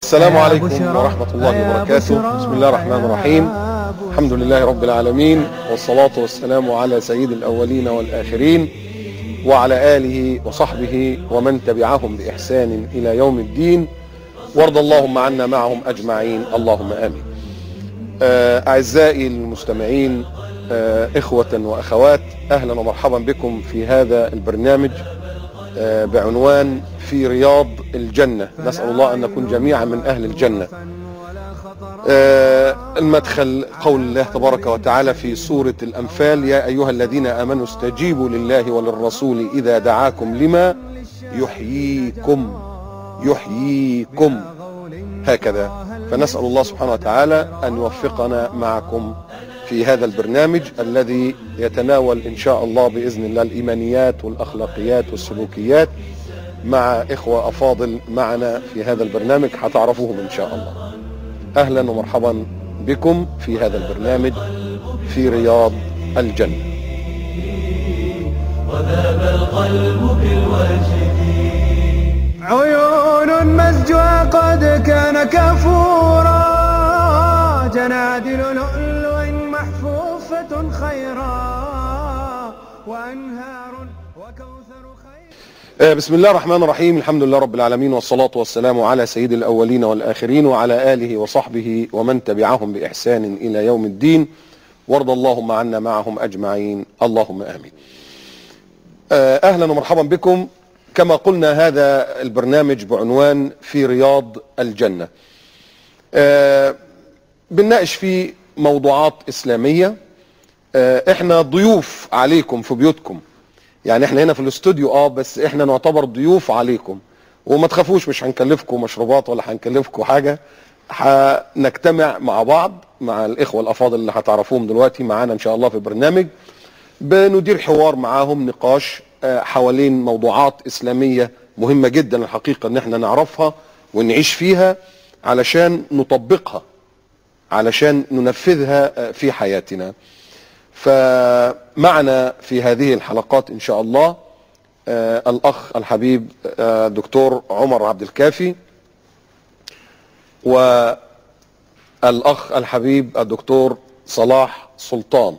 السلام عليكم ورحمة الله وبركاته بسم الله الرحمن الرحيم الحمد لله رب العالمين والصلاة والسلام على سيد الأولين والآخرين وعلى آله وصحبه ومن تبعهم بإحسان إلى يوم الدين وارض اللهم عنا معهم أجمعين اللهم آمين آه، أعزائي المستمعين آه، إخوة وأخوات أهلا ومرحبا بكم في هذا البرنامج آه، بعنوان في رياض الجنة نسأل الله أن نكون جميعا من أهل الجنة آه، المدخل قول الله تبارك وتعالى في سورة الأنفال يا أيها الذين آمنوا استجيبوا لله وللرسول إذا دعاكم لما يحييكم يحييكم هكذا فنسأل الله سبحانه وتعالى أن يوفقنا معكم في هذا البرنامج الذي يتناول إن شاء الله بإذن الله الإيمانيات والأخلاقيات والسلوكيات مع إخوة أفاضل معنا في هذا البرنامج هتعرفوهم إن شاء الله أهلا ومرحبا بكم في هذا البرنامج في رياض الجنة وذاب القلب بالوجد عيون مسجوة قد كان كفورا جنادل لؤلؤ محفوفة خيرا وأنهار وكوثر خير آه، بسم الله الرحمن الرحيم الحمد لله رب العالمين والصلاة والسلام على سيد الأولين والآخرين وعلى آله وصحبه ومن تبعهم بإحسان إلى يوم الدين وارض اللهم عنا معهم أجمعين اللهم آمين آه، أهلا ومرحبا بكم كما قلنا هذا البرنامج بعنوان في رياض الجنة آه، بنناقش فيه موضوعات إسلامية آه، احنا ضيوف عليكم في بيوتكم يعني احنا هنا في الاستوديو اه بس احنا نعتبر ضيوف عليكم وما تخافوش مش هنكلفكم مشروبات ولا هنكلفكم حاجة هنجتمع مع بعض مع الاخوة الافاضل اللي هتعرفوهم دلوقتي معانا ان شاء الله في البرنامج بندير حوار معاهم نقاش آه، حوالين موضوعات اسلامية مهمة جدا الحقيقة ان احنا نعرفها ونعيش فيها علشان نطبقها علشان ننفذها آه، في حياتنا فمعنا في هذه الحلقات ان شاء الله آه، الاخ الحبيب آه، دكتور عمر عبد الكافي والاخ الحبيب الدكتور صلاح سلطان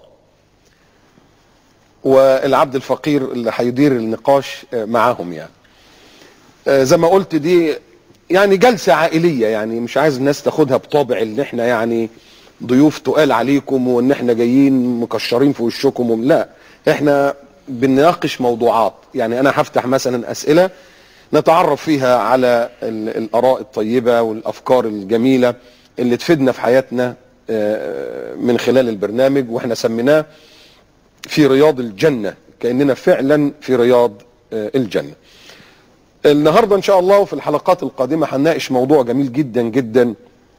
والعبد الفقير اللي هيدير النقاش آه، معاهم يعني آه، زي ما قلت دي يعني جلسة عائلية يعني مش عايز الناس تاخدها بطابع ان احنا يعني ضيوف تقال عليكم وان احنا جايين مكشرين في وشكم وم- لا احنا بنناقش موضوعات يعني انا هفتح مثلا اسئلة نتعرف فيها على ال- الاراء الطيبة والافكار الجميلة اللي تفيدنا في حياتنا آه، من خلال البرنامج واحنا سميناه في رياض الجنة كأننا فعلا في رياض آه، الجنة النهاردة ان شاء الله وفي الحلقات القادمة هنناقش موضوع جميل جدا جدا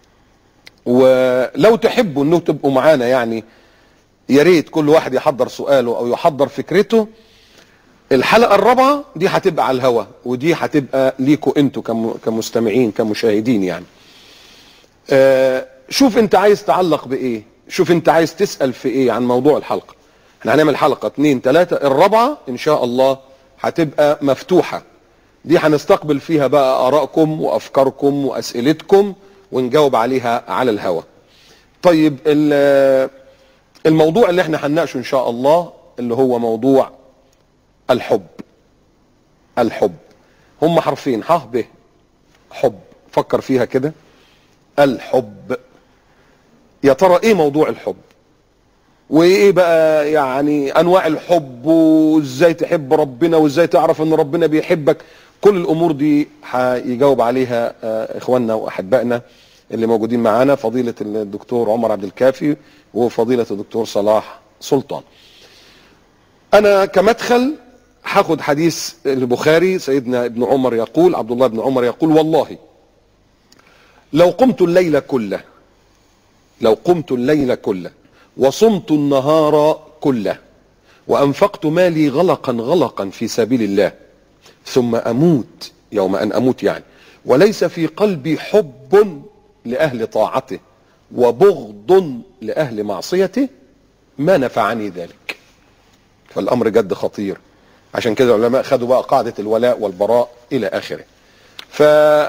ولو تحبوا انه تبقوا معانا يعني يا ريت كل واحد يحضر سؤاله او يحضر فكرته الحلقة الرابعة دي هتبقى على الهوا ودي هتبقى ليكوا انتوا كم- كمستمعين كمشاهدين يعني آه، شوف انت عايز تعلق بايه شوف انت عايز تسأل في ايه عن موضوع الحلقة احنا هنعمل حلقة اتنين تلاتة الرابعة ان شاء الله هتبقى مفتوحة دي هنستقبل فيها بقى ارائكم وافكاركم واسئلتكم ونجاوب عليها على الهوا طيب ال- الموضوع اللي احنا هنناقشه ان شاء الله اللي هو موضوع الحب الحب هم حرفين ح ب حب فكر فيها كده الحب يا ترى ايه موضوع الحب وايه بقى يعني انواع الحب وازاي تحب ربنا وازاي تعرف ان ربنا بيحبك كل الامور دي هيجاوب عليها آه، اخواننا واحبائنا اللي موجودين معانا فضيلة الدكتور عمر عبد الكافي وفضيلة الدكتور صلاح سلطان انا كمدخل هاخد حديث البخاري سيدنا ابن عمر يقول عبد الله بن عمر يقول والله لو قمت الليل كله لو قمت الليل كله وصمت النهار كله وانفقت مالي غلقا غلقا في سبيل الله ثم اموت يوم ان اموت يعني وليس في قلبي حب لاهل طاعته وبغض لاهل معصيته ما نفعني ذلك فالامر جد خطير عشان كده العلماء خدوا بقى قاعده الولاء والبراء الى اخره ف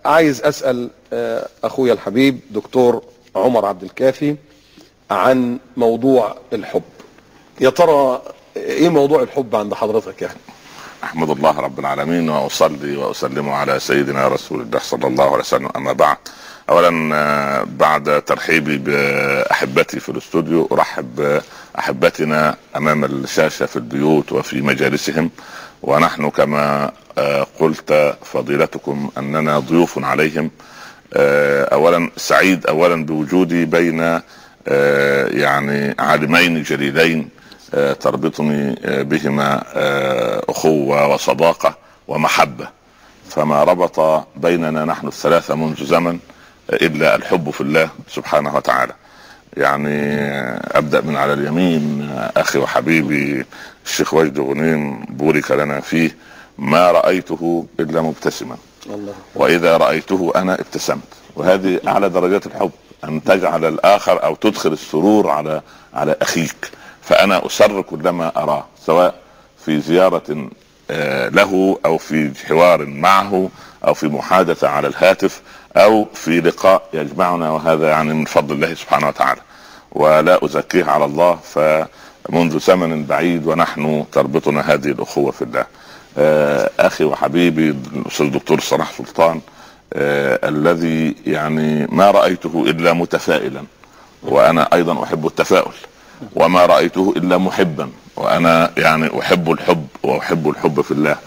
عايز اسال آه، اخويا الحبيب دكتور عمر عبد الكافي عن موضوع الحب يا ترى ايه موضوع الحب عند حضرتك يعني احمد الله رب العالمين واصلي واسلم على سيدنا رسول الله صلى الله عليه وسلم اما بعد اولا آه، بعد ترحيبي باحبتي في الاستوديو ارحب باحبتنا امام الشاشه في البيوت وفي مجالسهم ونحن كما آه، قلت فضيلتكم اننا ضيوف عليهم آه، اولا سعيد اولا بوجودي بين آه، يعني عالمين جليلين آه، تربطني آه، بهما آه، اخوه وصداقه ومحبه فما ربط بيننا نحن الثلاثه منذ زمن آه، الا الحب في الله سبحانه وتعالى يعني آه، ابدا من على اليمين آه، اخي وحبيبي الشيخ وجد غنيم بورك لنا فيه ما رايته الا مبتسما الله واذا رايته انا ابتسمت وهذه اعلى درجات الحب ان تجعل الاخر او تدخل السرور على على اخيك فانا اسر كلما اراه سواء في زياره آه، له او في حوار معه او في محادثه على الهاتف او في لقاء يجمعنا وهذا يعني من فضل الله سبحانه وتعالى ولا ازكيه على الله فمنذ زمن بعيد ونحن تربطنا هذه الاخوه في الله آه، اخي وحبيبي الاستاذ الدكتور صلاح سلطان آه، الذي يعني ما رايته الا متفائلا وانا ايضا احب التفاؤل وما رايته الا محبا وانا يعني احب الحب واحب الحب في الله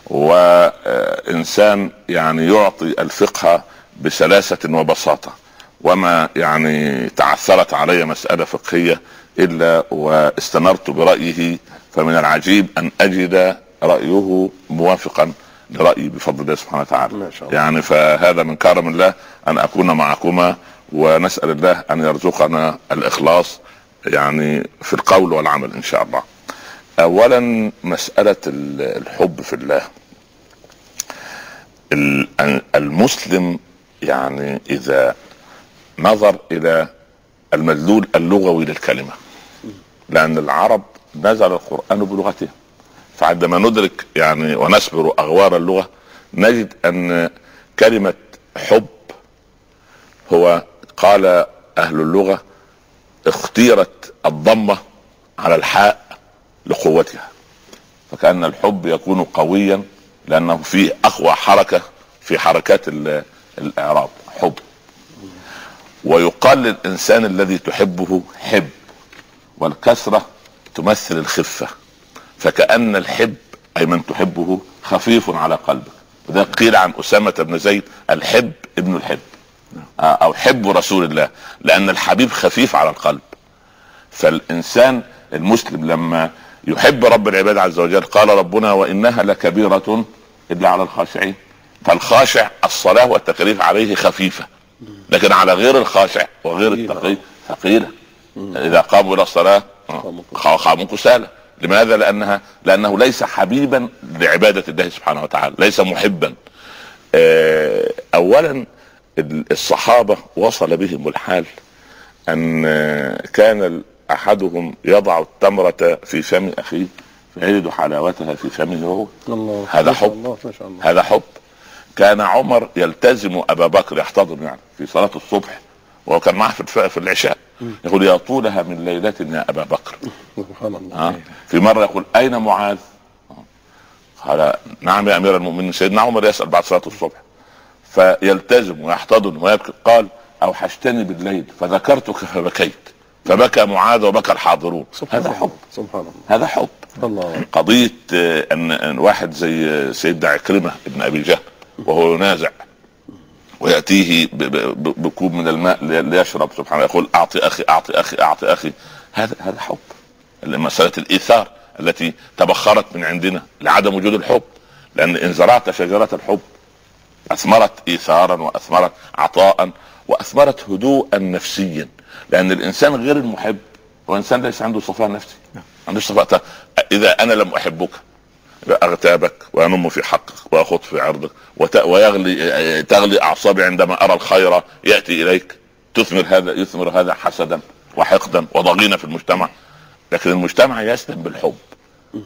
وانسان يعني يعطي الفقه بسلاسه وبساطه وما يعني تعثرت علي مساله فقهيه الا واستنرت برايه فمن العجيب ان اجد رايه موافقا لرايي بفضل الله سبحانه وتعالى ما شاء الله. يعني فهذا من كرم الله ان اكون معكما ونسال الله ان يرزقنا الاخلاص يعني في القول والعمل ان شاء الله اولا مساله ال- الحب في الله ال- المسلم يعني اذا نظر الى المدلول اللغوي للكلمه لان العرب نزل القران بلغتهم فعندما ندرك يعني ونسبر اغوار اللغه نجد ان كلمه حب هو قال اهل اللغه اختيرت الضمه على الحاء لقوتها فكان الحب يكون قويا لانه فيه اقوى حركه في حركات ال- الاعراب حب ويقال للانسان الذي تحبه حب والكسره تمثل الخفه فكأن الحب أي من تحبه خفيف على قلبك وده قيل عن أسامة بن زيد الحب ابن الحب آه، أو حب رسول الله لأن الحبيب خفيف على القلب فالإنسان المسلم لما يحب رب العباد عز وجل قال ربنا وإنها لكبيرة إلا على الخاشعين فالخاشع الصلاة والتكاليف عليه خفيفة لكن على غير الخاشع وغير التقي ثقيلة إذا قاموا إلى الصلاة آه، قاموا كسالى لماذا؟ لأنها لأنه ليس حبيبا لعبادة الله سبحانه وتعالى ليس محبا آه، أولا الصحابة وصل بهم الحال أن آه، كان أحدهم يضع التمرة في فم أخيه فيجد حلاوتها في فمه هو الله هذا ما شاء حب. الله ما شاء الله هذا حب كان عمر يلتزم ابا بكر يحتضن يعني في صلاه الصبح وهو كان معه في الف- في العشاء يقول يا طولها من ليله يا ابا بكر سبحان الله ها في مره يقول اين معاذ؟ قال نعم يا امير المؤمنين سيدنا عمر يسال بعد صلاه الصبح فيلتزم ويحتضن ويبكي قال اوحشتني بالليل فذكرتك فبكيت فبكى معاذ وبكى الحاضرون سبحان هذا الله حب سبحان الله هذا حب الله قضيه آه، ان ان واحد زي آه، سيدنا عكرمه ابن ابي جهل وهو ينازع وياتيه ب- ب- ب- بكوب من الماء لي- ليشرب سبحانه يقول اعطي اخي اعطي اخي اعطي اخي هذا هذا حب مساله الايثار التي تبخرت من عندنا لعدم وجود الحب لان ان زرعت شجره الحب اثمرت ايثارا واثمرت عطاء واثمرت هدوءا نفسيا لان الانسان غير المحب هو انسان ليس عنده صفاء نفسي ما عندوش صفاء ت- اذا انا لم احبك اغتابك وانم في حقك واخط في عرضك وت... ويغلي تغلي اعصابي عندما ارى الخير ياتي اليك تثمر هذا يثمر هذا حسدا وحقدا وضغينه في المجتمع لكن المجتمع يسلم بالحب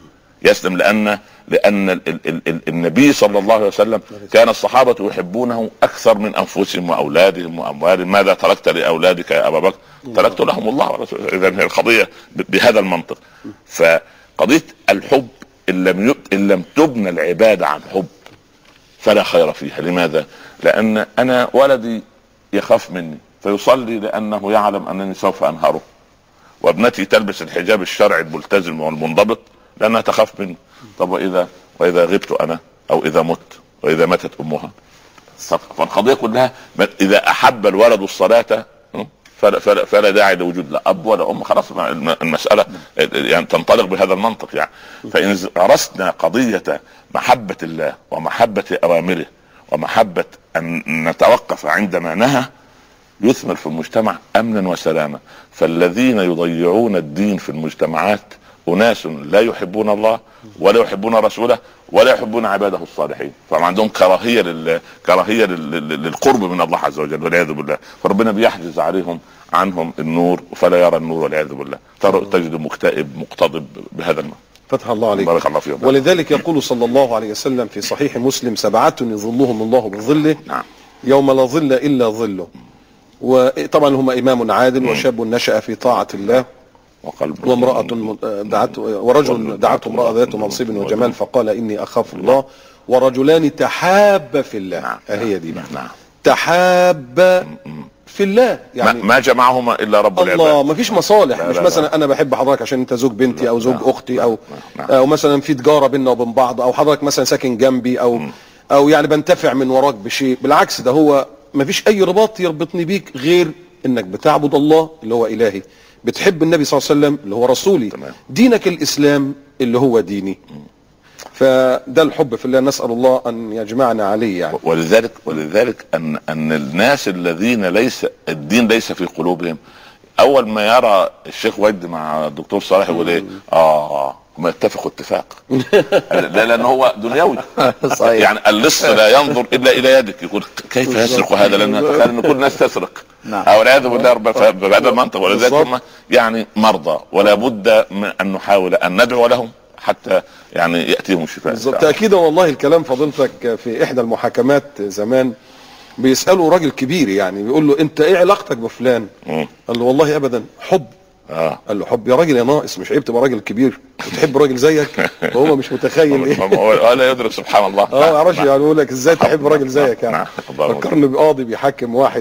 يسلم لان لان ال ال ال ال النبي صلى الله عليه وسلم كان الصحابه يحبونه اكثر من انفسهم واولادهم واموالهم ماذا تركت لاولادك يا ابا بكر تركت لهم الله ورسوله اذا هي القضيه ب- بهذا المنطق فقضيه الحب ان لم ي- ان لم تبنى العباده عن حب فلا خير فيها لماذا لان انا ولدي يخاف مني فيصلي لانه يعلم انني سوف انهره وابنتي تلبس الحجاب الشرعي الملتزم والمنضبط لانها تخاف مني طب واذا واذا غبت انا او اذا مت واذا ماتت امها طب فالقضيه كلها ب- اذا احب الولد الصلاه م? فلا, فلا, فلا داعي لوجود لا اب ولا ام خلاص ما- الم- المساله يعني تنطلق بهذا المنطق يعني فان عرسنا قضيه محبه الله ومحبه اوامره ومحبه ان نتوقف عندما نهى يثمر في المجتمع امنا وسلاما فالذين يضيعون الدين في المجتمعات اناس لا يحبون الله ولا يحبون رسوله ولا يحبون عباده الصالحين فعندهم كراهيه لل... كراهيه لل... لل- للقرب من الله عز وجل والعياذ بالله فربنا بيحجز عليهم عنهم النور فلا يرى النور والعياذ بالله تر- تجد مكتئب مقتضب بهذا المعنى فتح الله عليك بارك الله فيهم ولذلك يقول صلى الله عليه وسلم في صحيح مسلم سبعة يظلهم الله بظله نعم يوم لا ظل إلا ظله وطبعا هم إمام عادل وشاب نشأ في طاعة الله وقلب وامرأة م- دعته ورجل دعته امرأة ذات منصب وجمال فقال إني أخاف الله ورجلان تحابا في الله نعم. هي دي بقى نعم تحابا في الله ما, يعني ما جمعهما الا رب الله العباد ما فيش مصالح لا، مش لا، مثلا انا بحب حضرتك عشان انت زوج بنتي او زوج نعم. اختي او نعم. او مثلا في تجاره بيننا وبين بعض او حضرتك مثلا ساكن جنبي او او يعني بنتفع من وراك بشيء بالعكس ده هو ما فيش اي رباط يربطني بيك غير انك بتعبد الله اللي هو الهي بتحب النبي صلى الله عليه وسلم اللي هو رسولي تمام. دينك الاسلام اللي هو ديني فده الحب في الله نسال الله ان يجمعنا عليه يعني ولذلك ولذلك ان ان الناس الذين ليس الدين ليس في قلوبهم اول ما يرى الشيخ وجد مع الدكتور صالح يقول ايه اه هم يتفقوا اتفاق لا لان هو دنيوي صحيح. يعني اللص لا ينظر الا الى يدك يقول كيف يسرق هذا لان تخيل ان كل الناس تسرق نعم. او والعياذ بالله رب- بهذا المنطق ولذلك بالظبط. هم يعني مرضى ولا بد من ان نحاول ان ندعو لهم حتى يعني ياتيهم الشفاء إن شاء بالظبط الله. تاكيدا والله الكلام فضيلتك في احدى المحاكمات زمان بيسالوا راجل كبير يعني بيقول له انت ايه علاقتك بفلان مم. قال له والله ابدا حب اه قال له حب يا راجل يا ناقص مش عيب تبقى راجل كبير وتحب راجل زيك وهو مش متخيل ايه هو هو لا يدرك سبحان الله اه ما يعرفش يعني يقول لك ازاي تحب راجل زيك يعني نعم. الله فكرني بقاضي بيحكم واحد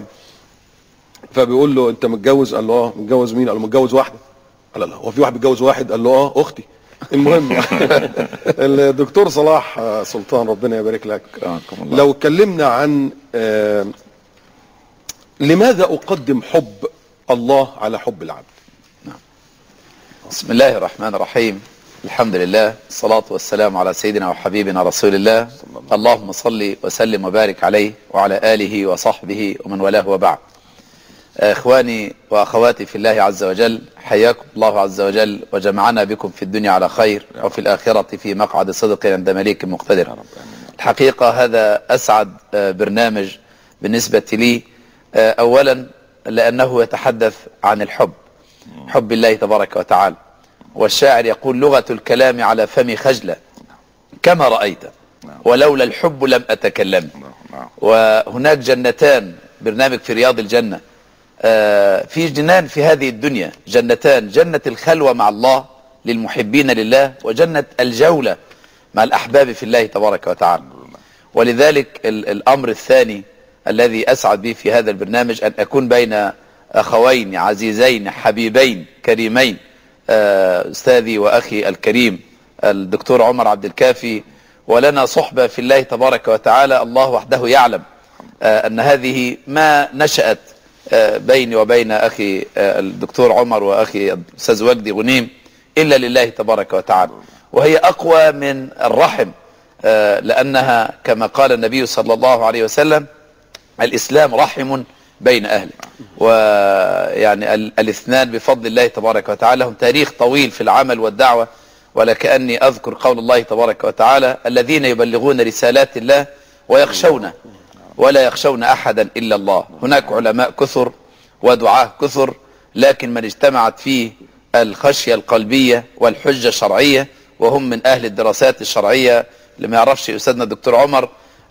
فبيقول له انت متجوز قال له اه متجوز مين قال له متجوز واحده قال له هو في واحد بيتجوز واحد قال له اه اختي المهم الدكتور صلاح آه، سلطان ربنا يبارك لك أكرمكم الله. لو اتكلمنا عن آه، لماذا اقدم حب الله على حب العبد بسم الله الرحمن الرحيم الحمد لله الصلاة والسلام على سيدنا وحبيبنا رسول الله اللهم صل وسلم وبارك عليه وعلى آله وصحبه ومن والاه وبعد إخواني وأخواتي في الله عز وجل حياكم الله عز وجل وجمعنا بكم في الدنيا على خير وفي الآخرة في مقعد صدق عند مليك مقتدر الحقيقة هذا أسعد آه، برنامج بالنسبة لي آه، أولا لأنه يتحدث عن الحب حب الله تبارك وتعالى والشاعر يقول لغة الكلام على فمي خجلة كما رأيت ولولا الحب لم أتكلم نعم. وهناك جنتان برنامج في رياض الجنة آه، في جنان في هذه الدنيا جنتان جنة الخلوة مع الله للمحبين لله وجنة الجولة مع الأحباب في الله تبارك وتعالى ولذلك ال- الأمر الثاني الذي أسعد به في هذا البرنامج أن أكون بين أخوين عزيزين حبيبين كريمين آه، أستاذي وأخي الكريم الدكتور عمر عبد الكافي ولنا صحبة في الله تبارك وتعالى الله وحده يعلم آه، أن هذه ما نشأت آه، بيني وبين أخي آه، الدكتور عمر وأخي الأستاذ وجدي غنيم إلا لله تبارك وتعالى وهي أقوى من الرحم آه، لأنها كما قال النبي صلى الله عليه وسلم الإسلام رحم بين أهله ويعني ال- الاثنان بفضل الله تبارك وتعالى لهم تاريخ طويل في العمل والدعوة ولكأني أذكر قول الله تبارك وتعالى الذين يبلغون رسالات الله ويخشونه ولا يخشون أحدا إلا الله هناك علماء كثر ودعاة كثر لكن من اجتمعت فيه الخشية القلبية والحجة الشرعية وهم من اهل الدراسات الشرعيه اللي ما يعرفش استاذنا الدكتور عمر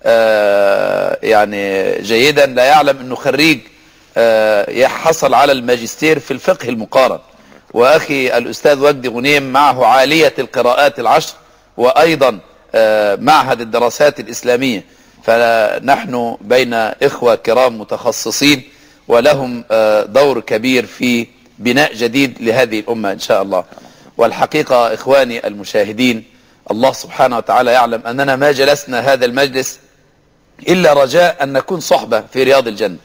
آه، يعني جيدا لا يعلم انه خريج آه، حصل على الماجستير في الفقه المقارن واخي الاستاذ وجدي غنيم معه عاليه القراءات العشر وايضا آه، معهد الدراسات الاسلاميه فنحن بين اخوه كرام متخصصين ولهم آه، دور كبير في بناء جديد لهذه الامه ان شاء الله والحقيقه اخواني المشاهدين الله سبحانه وتعالى يعلم اننا ما جلسنا هذا المجلس إلا رجاء أن نكون صحبة في رياض الجنة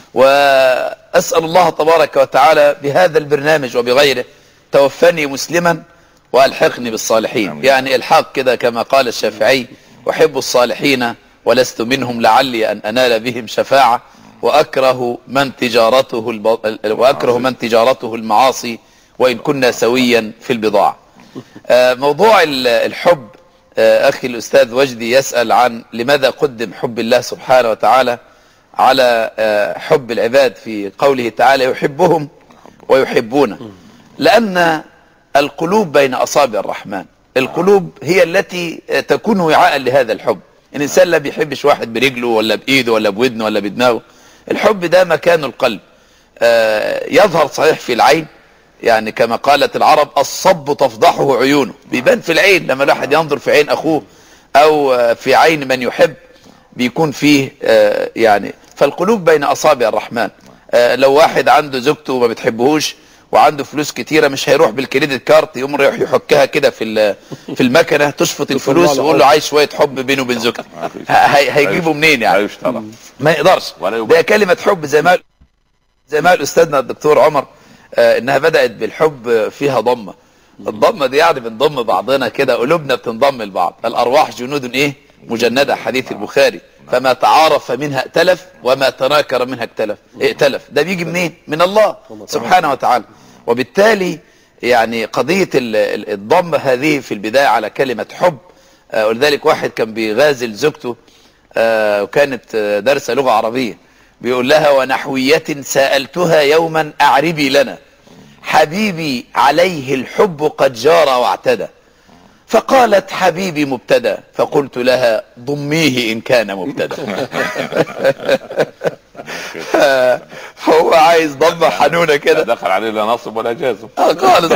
وأسأل الله تبارك وتعالى بهذا البرنامج وبغيره توفني مسلما وألحقني بالصالحين آمين. يعني الحاق كده كما قال الشافعي أحب الصالحين ولست منهم لعلي أن أنال بهم شفاعة وأكره من تجارته الب... وأكره من تجارته المعاصي وإن كنا سويا في البضاعة آه، موضوع ال- الحب آه، أخي الأستاذ وجدي يسأل عن لماذا قدم حب الله سبحانه وتعالى على آه، حب العباد في قوله تعالى يحبهم ويحبونه لأن القلوب بين أصابع الرحمن القلوب هي التي آه، تكون وعاء لهذا الحب الإنسان لا بيحبش واحد برجله ولا بإيده ولا بودنه ولا بدماغه الحب ده مكان القلب آه، يظهر صحيح في العين يعني كما قالت العرب الصب تفضحه عيونه بيبان في العين لما الواحد ينظر في عين اخوه او آه، في عين من يحب بيكون فيه آه، يعني فالقلوب بين اصابع الرحمن آه، لو واحد عنده زوجته وما بتحبهوش وعنده فلوس كتيره مش هيروح بالكريدت كارت يقوم رايح يحكها كده في ال- في المكنه تشفط الفلوس ويقول له عايز شويه حب بينه وبين زوجتي ه- هي- هيجيبه منين لا يعني يشترى ما يقدرش ولا يبالي. ده كلمة حب زي ما زي ما قال أستاذنا الدكتور عمر آه إنها بدأت بالحب آه، فيها ضمة الضمة دي يعني بنضم بعضنا كده قلوبنا بتنضم لبعض الأرواح جنود إيه مجندة حديث البخاري فما تعارف منها ائتلف وما تناكر منها اختلف ائتلف ده بيجي منين من الله سبحانه وتعالى وبالتالي يعني قضية ال- ال- الضم هذه في البداية على كلمة حب آه، ولذلك واحد كان بيغازل زوجته آه، وكانت آه، دارسة لغة عربية بيقول لها ونحوية سألتها يوما أعربي لنا حبيبي عليه الحب قد جار واعتدى فقالت حبيبي مبتدا فقلت لها ضميه إن كان مبتدا فهو عايز ضمة حنونة لا كده دخل عليه لا نصب ولا جازم آه، خالص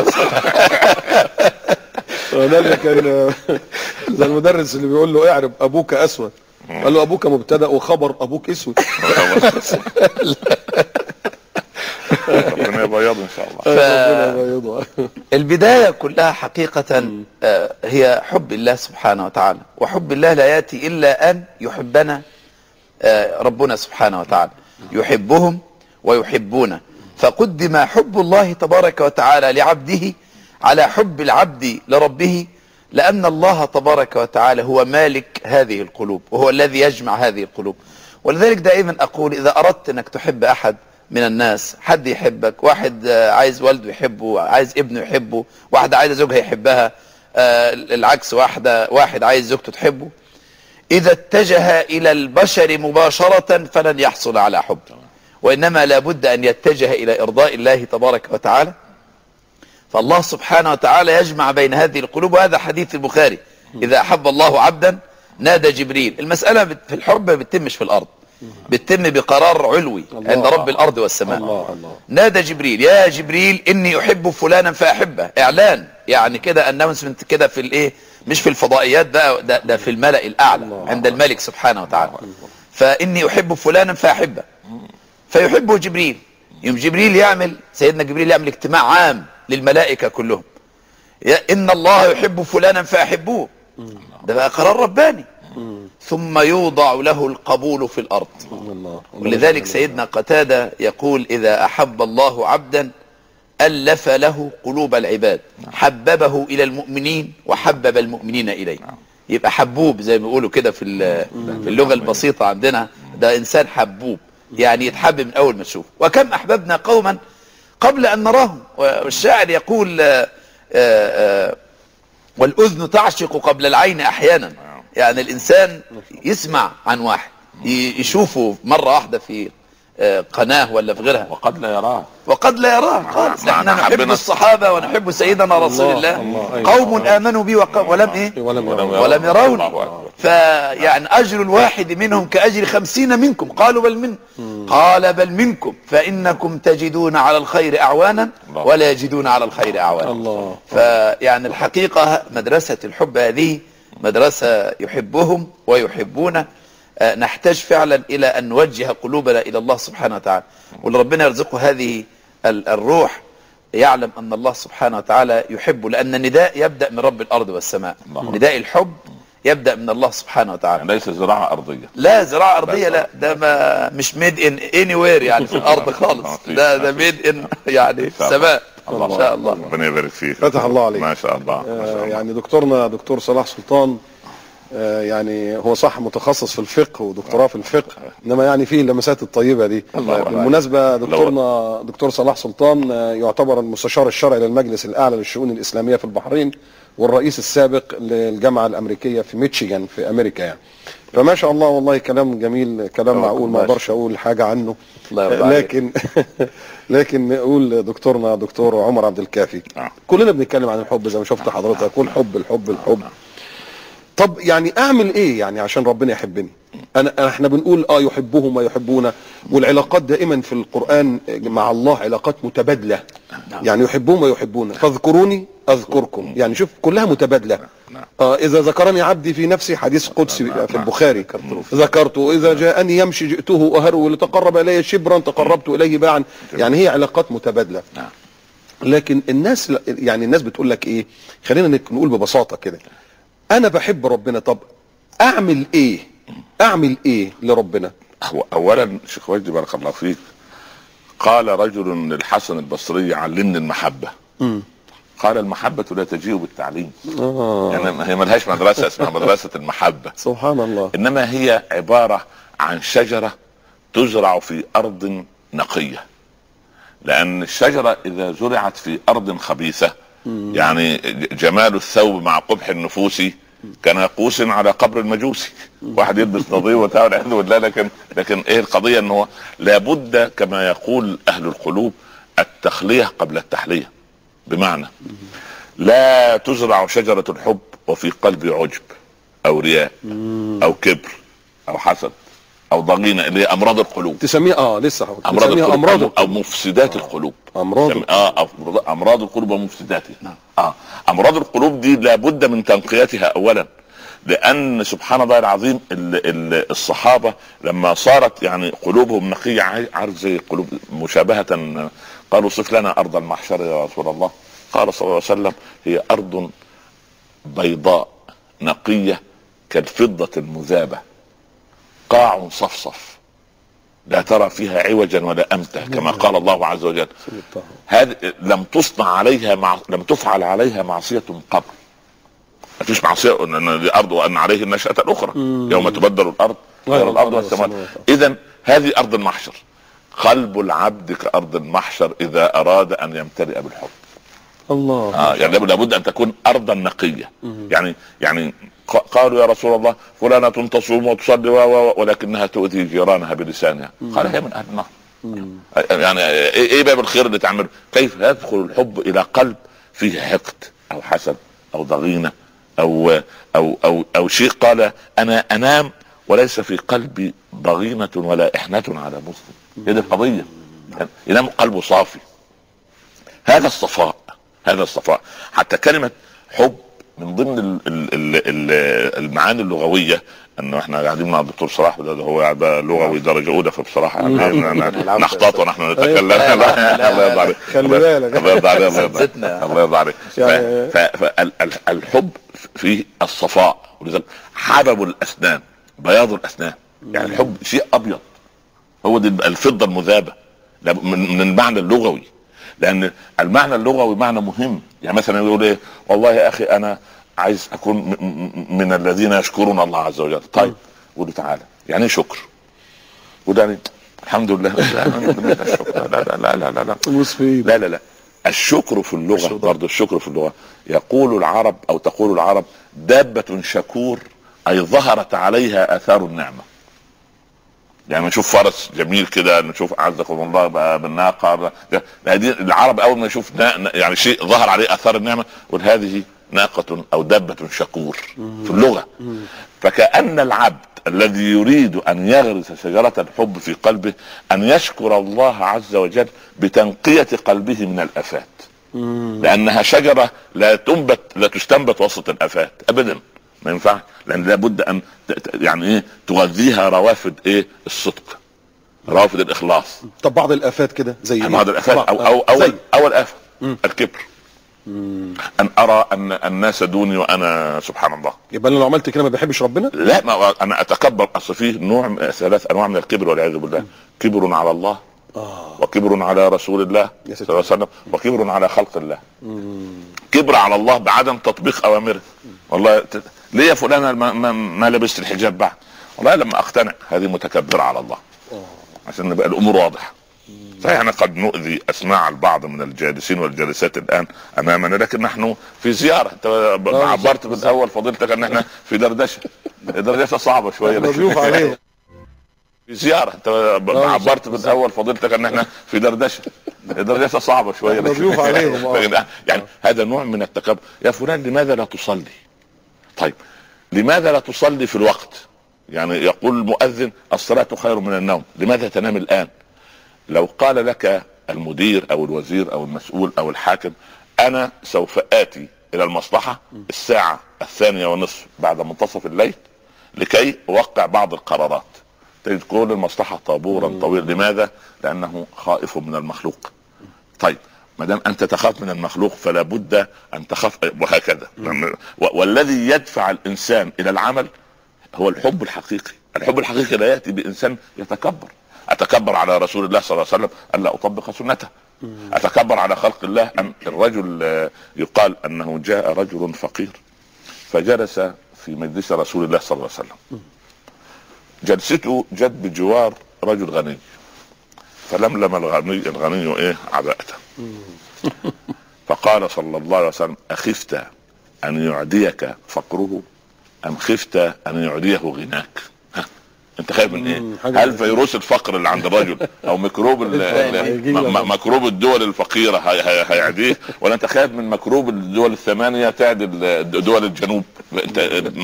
ده اللي كان زي المدرس اللي بيقول له اعرب ابوك اسود قال له ابوك مبتدا وخبر ابوك اسود ربنا يبيض ان شاء الله ربنا يبيضه البداية كلها حقيقة آه، هي حب الله سبحانه وتعالى وحب الله لا يأتي إلا أن يحبنا آه، ربنا سبحانه وتعالى يحبهم ويحبونه فقدم حب الله تبارك وتعالى لعبده على حب العبد لربه لأن الله تبارك وتعالى هو مالك هذه القلوب وهو الذي يجمع هذه القلوب ولذلك دائما أقول إذا أردت أنك تحب أحد من الناس حد يحبك واحد آه، عايز والده يحبه عايز ابنه يحبه واحدة عايزة زوجها يحبها آه، العكس واحدة واحد عايز زوجته تحبه إذا اتجه إلى البشر مباشرة فلن يحصل على حب وإنما لابد أن يتجه إلى إرضاء الله تبارك وتعالى فالله سبحانه وتعالى يجمع بين هذه القلوب وهذا حديث البخاري إذا أحب الله عبدا نادى جبريل المسألة بت- في الحب ما بتتمش في الأرض بتتم بقرار علوي عند رب الأرض والسماء الله الله نادى جبريل يا جبريل اني احب فلانا فاحبه اعلان يعني كده اناونسمنت كده في الايه مش في الفضائيات بقى ده, ده في الملأ الاعلى عند الملك سبحانه وتعالى فاني احب فلانا فاحبه فيحبه جبريل يوم جبريل يعمل سيدنا جبريل يعمل اجتماع عام للملائكه كلهم يا ان الله يحب فلانا فاحبوه ده بقى قرار رباني ثم يوضع له القبول في الارض الله ولذلك سيدنا قتادة يقول إذا أحب الله عبدا ألف له قلوب العباد حببه إلى المؤمنين وحبب المؤمنين إليه يبقى حبوب زي ما بيقولوا كده في ال- في اللغة البسيطة عندنا ده إنسان حبوب يعني يتحب من أول ما تشوفه وكم أحببنا قوما قبل أن نراهم والشاعر يقول آه، آه، آه، والأذن تعشق قبل العين أحيانا يعني الإنسان يسمع عن واحد ي- يشوفه مرة واحدة في آه، قناه ولا في غيرها وقد لا يراه وقد لا يراه خالص مع- احنا مع نحب حبنا- الصحابه ونحب سيدنا رسول الله، الله, الله، أيوة. قوم امنوا بي وق- ولم ايه ولم ولم يروا. ولم الله يروني أكبر. فيعني اجر الواحد منهم كاجر خمسين منكم قالوا بل من قال بل منكم فانكم تجدون على الخير اعوانا الله. ولا يجدون على الخير اعوانا الله فيعني الحقيقه مدرسه الحب هذه مدرسه يحبهم ويحبونه آه، نحتاج فعلا الى ان نوجه قلوبنا الى الله سبحانه وتعالى واللي ربنا يرزقه هذه ال- الروح يعلم ان الله سبحانه وتعالى يحبه لان النداء يبدا من رب الارض والسماء الله. نداء الحب يبدا من الله سبحانه وتعالى يعني ليس زراعه ارضيه لا زراعه ارضيه لا ده ما مش ميد ان اني وير يعني في الارض خالص ده ده ميد ان يعني في السماء ان شاء الله ربنا يبارك فيك فتح الله عليك. ما شاء الله ما شاء آه، الله يعني دكتورنا دكتور صلاح سلطان آه، يعني هو صح متخصص في الفقه ودكتوراه في الفقه انما يعني فيه اللمسات الطيبه دي الله يبارك. بالمناسبه دكتورنا دكتور صلاح سلطان آه، يعتبر المستشار الشرعي للمجلس الاعلى للشؤون الاسلاميه في البحرين والرئيس السابق للجامعه الامريكيه في ميتشيغان في امريكا يعني فما شاء الله والله كلام جميل كلام الله معقول ما يبارك. اقدرش اقول حاجه عنه الله يرضى آه، عليك. لكن لكن نقول دكتورنا دكتور عمر عبد الكافي نعم. كلنا بنتكلم عن الحب زي ما شفت حضرتك والحب الحب الحب طب يعني اعمل ايه يعني عشان ربنا يحبني انا أنا- احنا بنقول اه يحبهم ويحبونا والعلاقات دائما في القران مع الله علاقات متبادله يعني يحبهم ويحبونا فاذكروني اذكركم يعني شوف كلها متبادله آه اذا ذكرني عبدي في نفسي حديث قدسي في البخاري ذكرته اذا جاءني يمشي جئته اهره لتقرب الي شبرا تقربت اليه باعا يعني هي علاقات متبادله نعم. لكن الناس يعني الناس بتقول لك ايه خلينا نك- نقول ببساطه كده انا بحب ربنا طب اعمل ايه اعمل ايه لربنا هو اولا شيخ وجدي بارك الله فيك قال رجل للحسن البصري علمني المحبه قال المحبة لا تجيء بالتعليم آه. يعني هي ملهاش مدرسة اسمها مدرسة المحبة سبحان الله انما هي عبارة عن شجرة تزرع في ارض نقية لان الشجرة اذا زرعت في ارض خبيثة يعني ج- جمال الثوب مع قبح النفوس كناقوس على قبر المجوسي واحد يلبس نظير وبتاع والعياذ بالله لكن لكن ايه القضيه ان هو لابد كما يقول اهل القلوب التخليه قبل التحليه بمعنى لا تزرع شجره الحب وفي قلبي عجب او رياء او كبر او حسد او ضغينه اللي هي امراض القلوب تسميها اه لسه هقول امراض تسميها القلوب امراض أو, او مفسدات القلوب أمراض سم- اه أمراض- امراض القلوب ومفسداتها اه امراض القلوب دي لابد من تنقيتها اولا لان سبحان الله العظيم ال ال الصحابه لما صارت يعني قلوبهم نقيه عا- عارف زي قلوب مشابهه قالوا صف لنا ارض المحشر يا رسول الله قال صلى الله عليه وسلم هي ارض بيضاء نقيه كالفضه المذابه قاع صفصف لا ترى فيها عوجا ولا امتا كما قال الله عز وجل هذه لم تصنع عليها مع... لم تفعل عليها معصيه قبل ما فيش معصيه ان إن دي ارض وان عليه النشاه الاخرى يوم تبدل الارض غير غير الارض الأرض والسماوات والسماوات. اذا هذه ارض المحشر قلب العبد كارض المحشر اذا اراد ان يمتلئ بالحب الله آه يعني لابد- لابد ان تكون ارضا نقيه يعني يعني ق- قالوا يا رسول الله فلانة تصوم وتصلي و- و- ولكنها تؤذي جيرانها بلسانها قال هي من اهل النار يعني ايه إيه باب الخير اللي تعمله كيف يدخل الحب الى قلب فيه حقد او حسد او ضغينه او او او او شيء قال انا انام وليس في قلبي ضغينه ولا احنه على مسلم هي دي القضيه ينام قلبه صافي هذا الصفاء هذا الصفاء حتى كلمة حب من ضمن ال ال ال ال المعاني اللغوية انه احنا قاعدين مع الدكتور صلاح ده هو ده لغوي درجة اولى فبصراحة يعني نحتاط ونحن نتكلم الله يرضى عليك خلي بالك. الله يرضى عليك الله يرضى عليك زدنا. الله يرضى عليك يعني- فالحب فيه الصفاء ولذلك حبب الاسنان بياض الاسنان يعني الحب شيء ابيض هو دي الفضه المذابه لا- من من المعنى اللغوي لان المعنى اللغوي معنى مهم يعني مثلا يقول ايه والله يا اخي انا عايز اكون م- م- من الذين يشكرون الله عز وجل طيب قول له تعالى يعني ايه شكر قول يعني الحمد لله لا لا الشكر. لا لا لا لا لا لا بص في لا لا لا الشكر في اللغه برضه الشكر في اللغه يقول العرب او تقول العرب دابه شكور اي ظهرت عليها اثار النعمه يعني نشوف فرس جميل كده نشوف اعزكم الله بقى بالناقه ده- هذه العرب اول ما يشوف نا- نا- يعني شيء ظهر عليه اثار النعمه يقول هذه ناقه او دبه شكور في اللغه فكأن العبد الذي يريد ان يغرس شجره الحب في قلبه ان يشكر الله عز وجل بتنقيه قلبه من الافات لانها شجره لا تنبت لا تستنبت وسط الافات ابدا ما ينفعش لان لابد ان ت- ت- يعني ايه تغذيها روافد ايه الصدق روافد الاخلاص طب بعض الافات كده زي إيه؟ بعض الافات او او زي. اول اول افه الكبر ان ارى ان الناس دوني وانا سبحان الله يبقى انا لو عملت كده ما بحبش ربنا لا ما انا اتكبر اصل فيه نوع ثلاث انواع من الكبر والعياذ بالله كبر على الله وكبر على رسول الله يا صلى الله عليه وسلم وكبر على خلق الله كبر على الله بعدم تطبيق اوامره والله ت... ليه يا فلان ما, ما, ما لبست الحجاب بعد والله لما اقتنع هذه متكبره على الله عشان نبقى الامور واضحه صحيح احنا قد نؤذي اسماع البعض من الجالسين والجالسات الان امامنا لكن نحن في زياره انت ب- آه، عبرت في الاول فضيلتك ان احنا في دردشه دردشه صعبه شويه إحنا لكن- ضيوف عليهم في زياره انت ب- آه، عبرت في الاول فضيلتك ان احنا في دردشه دردشه صعبه شويه إحنا لكن- ضيوف عليهم، آه. لكن يعني هذا نوع من التكبر يا فلان لماذا لا تصلي طيب لماذا لا تصلي في الوقت يعني يقول المؤذن الصلاة خير من النوم لماذا تنام الآن لو قال لك المدير أو الوزير أو المسؤول أو الحاكم أنا سوف آتي إلى المصلحة الساعة الثانية ونصف بعد منتصف الليل لكي أوقع بعض القرارات تجد كل المصلحة طابورا طويل لماذا؟ لأنه خائف من المخلوق طيب ما دام انت تخاف من المخلوق فلا بد ان تخاف وهكذا و- والذي يدفع الانسان الى العمل هو الحب الحقيقي الحب الحقيقي لا ياتي بانسان يتكبر اتكبر على رسول الله صلى الله عليه وسلم الا اطبق سنته اتكبر على خلق الله ان الرجل آه، يقال انه جاء رجل فقير فجلس في مجلس رسول الله صلى الله عليه وسلم جلسته جت بجوار رجل غني فلملم الغني الغني ايه عباءته فقال صلى الله عليه وسلم اخفت ان يعديك فقره ام خفت ان يعديه غناك ها، انت خايف من ايه حاجة هل فيروس الفقر اللي عند الرجل او ميكروب ال- ال- م- م- ميكروب الدول الفقيره هي- هي- هيعديه ولا انت خايف من ميكروب الدول الثمانيه تعدل دول الجنوب انت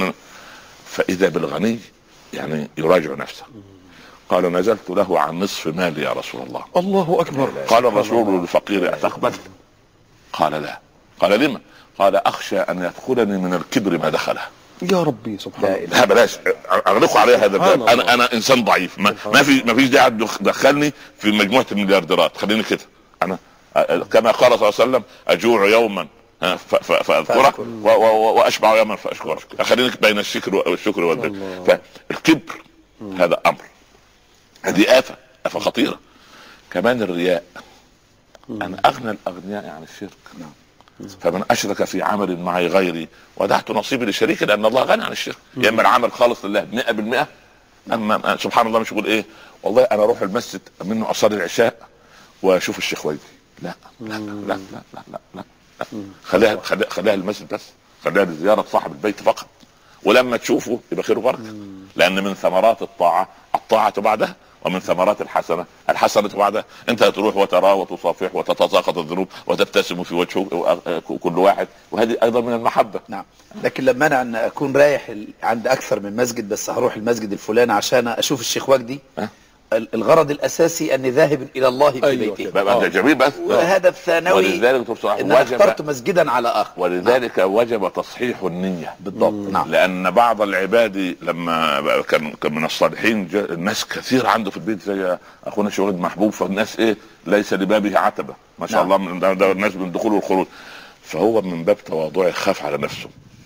فاذا بالغني يعني يراجع نفسه قال نزلت له عن نصف مالي يا رسول الله الله اكبر قال الرسول للفقير أتقبل قال لا قال لما قال أخشى أن يدخلني من الكبر ما دخله يا ربي سبحان الله لا بلاش اغلقوا عليه هذا الباب سبحان انا الله. انا انسان ضعيف ما, ما في ما فيش داعي تدخ- تدخلني في مجموعه المليارديرات خليني كده انا كما قال صلى الله عليه وسلم اجوع يوما ها، ف- ف- فاذكرك و- و- و- واشبع يوما فاشكرك خليني بين الشكر والشكر والذكر فالكبر هذا امر هذه آفة آفة خطيرة كمان الرياء أن أغنى الأغنياء عن الشرك فمن أشرك في عمل معي غيري ودعت نصيبي لشريكي لأن الله غني عن الشرك يا إما العمل خالص لله 100% أما سبحان الله مش يقول إيه والله أنا أروح المسجد منه أصلي العشاء وأشوف الشيخ ويدي لا لا لا لا لا لا, لا, لا. خليها خليها خليها المسجد بس خليها لزيارة صاحب البيت فقط ولما تشوفه يبقى خير وبركه لان من ثمرات الطاعه الطاعه بعدها ومن ثمرات الحسنه الحسنه بعدها انت تروح وتراه وتصافح وتتساقط الذنوب وتبتسم في وجهه كل واحد وهذه ايضا من المحبه نعم لكن لما انا أن اكون رايح ال- عند اكثر من مسجد بس هروح المسجد الفلاني عشان اشوف الشيخ وجدي أه؟ ال- الغرض الاساسي اني ذاهب الى الله في أيوة بيته كده. بقى ده جميل بس والهدف ثانوي ولذلك دكتور صلاح ان أنا وجب اخترت مسجدا على اخر ولذلك وجب تصحيح النيه بالضبط نعم لان بعض العباد لما بقى كان كان من الصالحين جاء الناس كثير عنده في البيت زي اخونا شوقي محبوب فالناس ايه ليس لبابه عتبه ما شاء نعم. الله من ده, ده الناس من الدخول والخروج فهو من باب تواضعه خاف على نفسه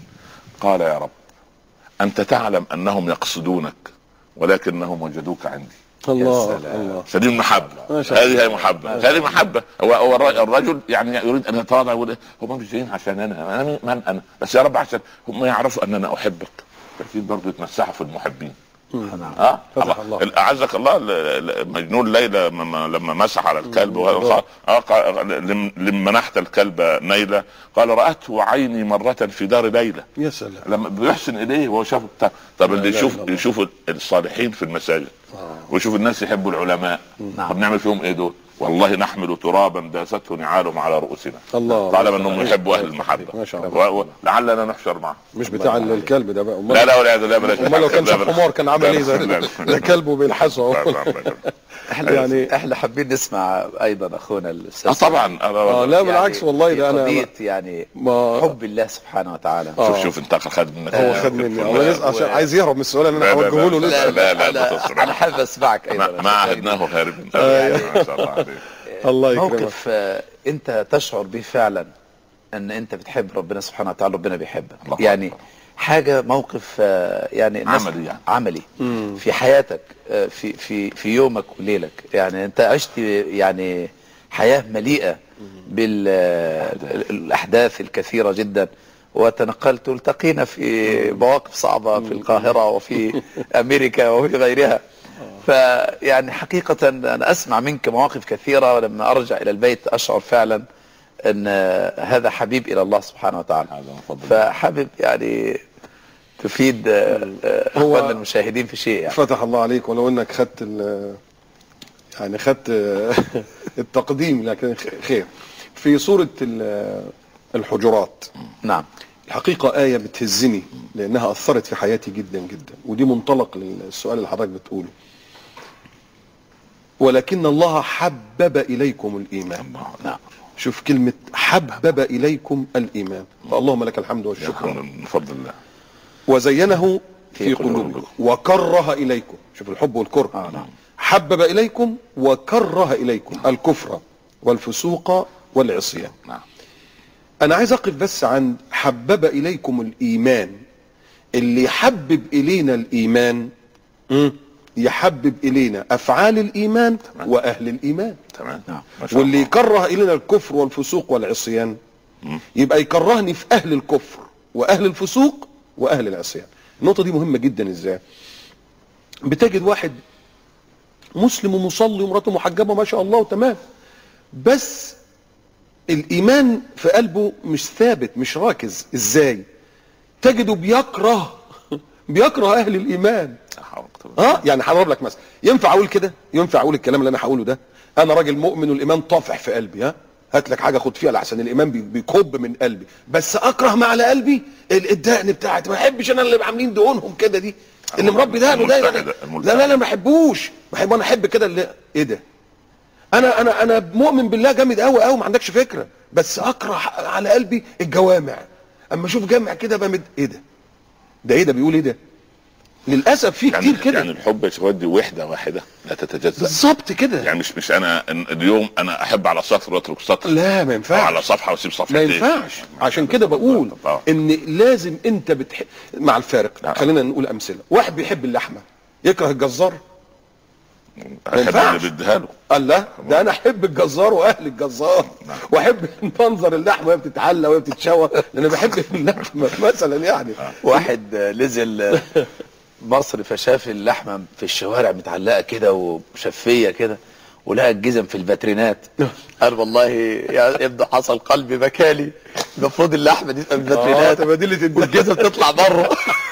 قال يا رب انت تعلم انهم يقصدونك ولكنهم وجدوك عندي الله الله فدي المحبة ما شاء الله. هذه هي محبة هذه محبة هو هو الر- الرجل يعني يريد ان يتواضع يقول إيه، هم مش جايين عشان انا انا مين- من انا بس يا رب عشان هم يعرفوا ان انا احبك فاكيد برضه يتمسحوا في المحبين اه فتح الله. الله اعزك الله ال- ال- مجنون ليلى لما لما مسح على الكلب وقال- آه، قال- لم- لما نحت الكلب نيلى قال راته عيني مره في دار ليلى يا سلام لما بيحسن اليه وهو شاف بتاع طب اللي لا يشوف إله إلا يشوف الصالحين في المساجد ويشوف الناس يحبوا العلماء نعم. طب نعمل فيهم ايه دول؟ والله نحمل ترابا داسته نعالهم على رؤوسنا الله. طالما انهم يحبوا اهل المحبه ما شاء الله. و- و- لعلنا نحشر معهم مش بتاع الكلب ده بقى أمال- لا لا والعياذ بالله بلاش امال لو كان لا، شاف بلاش. حمار كان عمل ايه لا، لا، ده لا. ده كلبه بيلحسه لا، اهو لا، لا. احنا يعني- يعني احنا حابين نسمع ايضا اخونا الاستاذ اه طبعا اه لا بالعكس والله في ده انا قضية يعني ما- حب الله سبحانه وتعالى آه. شوف شوف انت خد منك هو خد مني الله يسأل عشان عايز يهرب من السؤال اللي انا لا، لا، هوجهه له لا، لسه لا، لا، انا تصرح. انا حابب اسمعك ايضا ما, ما عهدناه هاربا أيوه. ما شاء الله عليك. الله يكرمك موقف آه، انت تشعر به فعلا ان انت بتحب ربنا سبحانه وتعالى ربنا بيحبك الله يعني أكبر. حاجه موقف آه، يعني الناس- عملي يعني. عملي في حياتك آه، في في في يومك وليلك يعني انت عشت يعني حياه مليئه بالاحداث الكثيره جدا وتنقلت التقينا في مواقف صعبه في القاهره وفي امريكا وفي غيرها فيعني حقيقة أنا أسمع منك مواقف كثيرة ولما أرجع إلى البيت أشعر فعلا أن هذا حبيب إلى الله سبحانه وتعالى هذا من فضل الله. فحابب يعني تفيد آه، آه، هو- أخواننا المشاهدين في شيء يعني فتح الله عليك ولو انك خدت ال يعني خدت التقديم لكن خير في سورة ال- الحجرات نعم الحقيقة آية بتهزني لأنها أثرت في حياتي جدا جدا ودي منطلق للسؤال اللي حضرتك بتقوله ولكن الله حبب إليكم الإيمان نعم شوف كلمة حبب إليكم الإيمان فاللهم لك الحمد والشكر من فضل الله وزينه في في قلوبكم وكره إليكم شوف الحب والكره آه نعم. حبب إليكم وكره إليكم الكفر والفسوق والعصيان نعم أنا عايز أقف بس عن حبب إليكم الإيمان اللي يحبب إلينا الإيمان م? يحبب إلينا أفعال الإيمان وأهل الإيمان تمام نعم. ما شاء واللي الله. يكره إلينا الكفر والفسوق والعصيان يبقى يكرهني في أهل الكفر وأهل الفسوق وأهل العصيان النقطة دي مهمة جدا إزاي بتجد واحد مسلم ومصلي ومراته محجبة ما شاء الله وتمام بس الإيمان في قلبه مش ثابت مش راكز إزاي تجده بيكره بيكره أهل الإيمان لا حول ولا قوة اه يعني هضرب لك مثلا ينفع اقول كده ينفع اقول الكلام اللي انا هقوله ده انا راجل مؤمن والايمان طافح في قلبي ها هات لك حاجه خد فيها لحسن الايمان بي- بيكب من قلبي بس اكره ما على قلبي ال- الدقن بتاعتي ما بحبش انا اللي عاملين دقونهم كده دي اللي مربي دقنه ده الملتحدة، يعني لا الملتحدة. لا لا ما بحبوش بحب انا احب كده اللي ايه ده انا انا انا مؤمن بالله جامد قوي قوي ما عندكش فكره بس اكره على قلبي الجوامع اما اشوف جامع كده بمد ايه ده ده ايه ده بيقول ايه ده للاسف في يعني كتير كده يعني الحب يا شباب دي وحده واحده لا تتجزا بالظبط كده يعني مش مش انا إن- اليوم انا احب على سطر واترك سطر لا ما او ينفعش على صفحه واسيب ما صفحتين ينفعش عشان كده بقول آه. ان لازم انت بتحب مع الفارق نعم. خلينا نقول امثله واحد بيحب اللحمه يكره الجزار احب ينفعش. اللي بديها له قال لا ده انا احب الجزار واهل الجزار واحب منظر اللحمه وهي بتتعلى وهي بتتشوى لان بحب اللحمه مثلا يعني واحد آه، نزل آه، مصر فشاف اللحمة في الشوارع متعلقة كده ومشفية كده ولقى الجزم في الباترينات قال والله يا يبدو حصل قلبي بكالي المفروض اللحمة دي تبقى في اه الباترينات تبادله الدم والجزم تطلع بره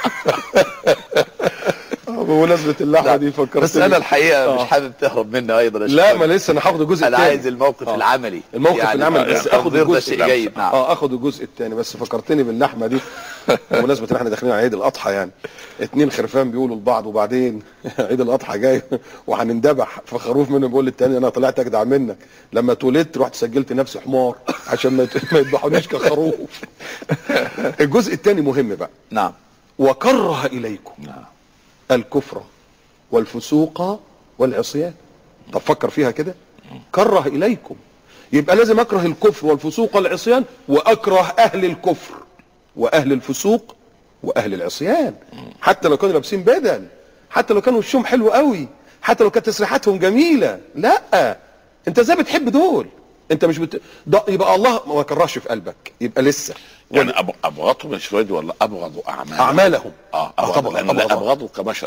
بمناسبه اللحمه دي فكرت بس انا الحقيقه مش حابب تهرب مني ايضا يا لا شيخ. ما لسه انا هاخد الجزء انا الثاني عايز الموقف آه. العملي الموقف يعني العملي بس اخد التنظير ده الجزء شيء جيد نعم اه اخد الجزء الثاني بس فكرتني باللحمه دي بمناسبه ان احنا داخلين على عيد الاضحى يعني اتنين خرفان بيقولوا لبعض وبعدين عيد الاضحى جاي وهنندبح فخروف منهم بيقول للتاني انا طلعت اجدع منك لما اتولدت رحت سجلت نفسي حمار عشان ما يت- ما يذبحونيش كخروف الجزء الثاني مهم بقى نعم وكره اليكم الكفر والفسوق والعصيان طب فكر فيها كده كره اليكم يبقى لازم اكره الكفر والفسوق والعصيان واكره اهل الكفر واهل الفسوق واهل العصيان حتى لو كانوا لابسين بدل حتى لو كانوا وشهم حلو قوي حتى لو كانت تسريحاتهم جميله لا انت ازاي بتحب دول انت مش بت... ده يبقى الله ما كرهش في قلبك يبقى لسه يعني أب- ابغضهم يا شويد ولا ابغض اعمالهم اعمالهم اه آه، ابغض طبعا، لان طبعا. لا ابغضه كبشر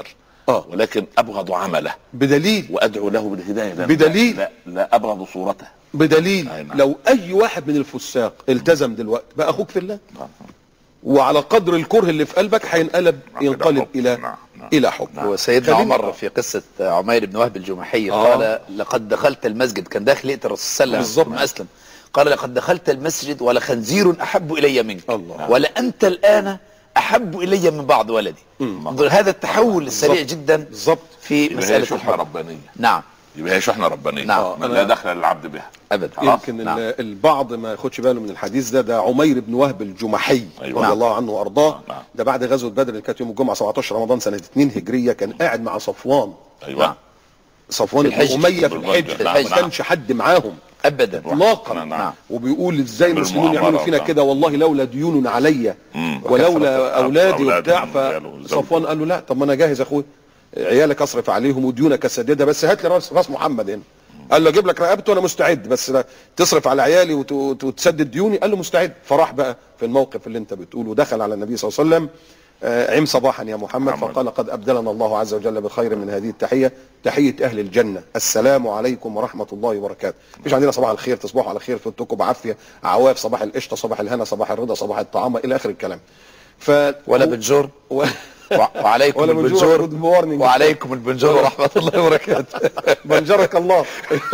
آه. ولكن ابغض عمله بدليل وادعو له بالهدايه لا بدليل. لا, لا ابغض صورته بدليل أي نعم. لو اي واحد من الفساق التزم دلوقتي بقى اخوك في الله نعم. وعلى قدر الكره اللي في قلبك هينقلب نعم، ينقلب إلى حب. الى نعم، نعم. الى حب وسيدنا خلينا- عمر في قصة عمير بن وهب الجمحي آه. قال لقد دخلت المسجد كان داخل يقتل الرسول صلى الله عليه بالظبط. وسلم ثم أسلم قال لقد دخلت المسجد ولخنزير أحب إلي منك الله. ولأنت الآن أحب إلي من بعض ولدي انظر هذا التحول السريع بالظبط. جدا بالظبط في يبقى هي مسألة شحنه الحب ربانيه نعم يبقى هي شحنه ربانيه نعم. من لا دخل للعبد بها أبدا يمكن نعم. ال- البعض ما ياخدش باله من الحديث ده ده عمير بن وهب الجمحي أيوة. رضي نعم. الله عنه وارضاه نعم. ده بعد غزوه بدر اللي كانت يوم الجمعه 17 رمضان سنه 2 هجريه كان قاعد مع صفوان ايوه نعم. صفوان في بن الحج. اميه في في الحج الحج. ما نعم. كانش حد معاهم أبدا اطلاقا نعم. نعم. وبيقول ازاي المسلمين بالمؤامرة يعملوا فينا وبتاع. كده والله لولا ديون عليا مم. ولولا وكثرة اولادي أولاد وبتاع وعياله وزوجه. فصفوان قال له لا طب ما انا جاهز يا اخويا عيالك اصرف عليهم وديونك اسددها بس هات لي راس راس محمد هنا قال له اجيب لك رقبته انا مستعد بس لا تصرف على عيالي وت- وت- وتسدد ديوني قال له مستعد فراح بقى في الموقف اللي انت بتقوله دخل على النبي صلى الله عليه وسلم آه، عم صباحا يا محمد محمد. فقال قد ابدلنا الله عز وجل بخير من هذه التحيه تحيه اهل الجنه السلام عليكم ورحمه الله وبركاته مش عندنا صباح الخير تصبحوا على خير فوتكم بعافيه عواف صباح القشطه صباح الهنا صباح الرضا صباح الطعام الى اخر الكلام ف ولا بنجور و... وع- وعليكم ولا بنجور البنجور ولا good morning. وعليكم البنجور ورحمة الله وبركاته بنجرك الله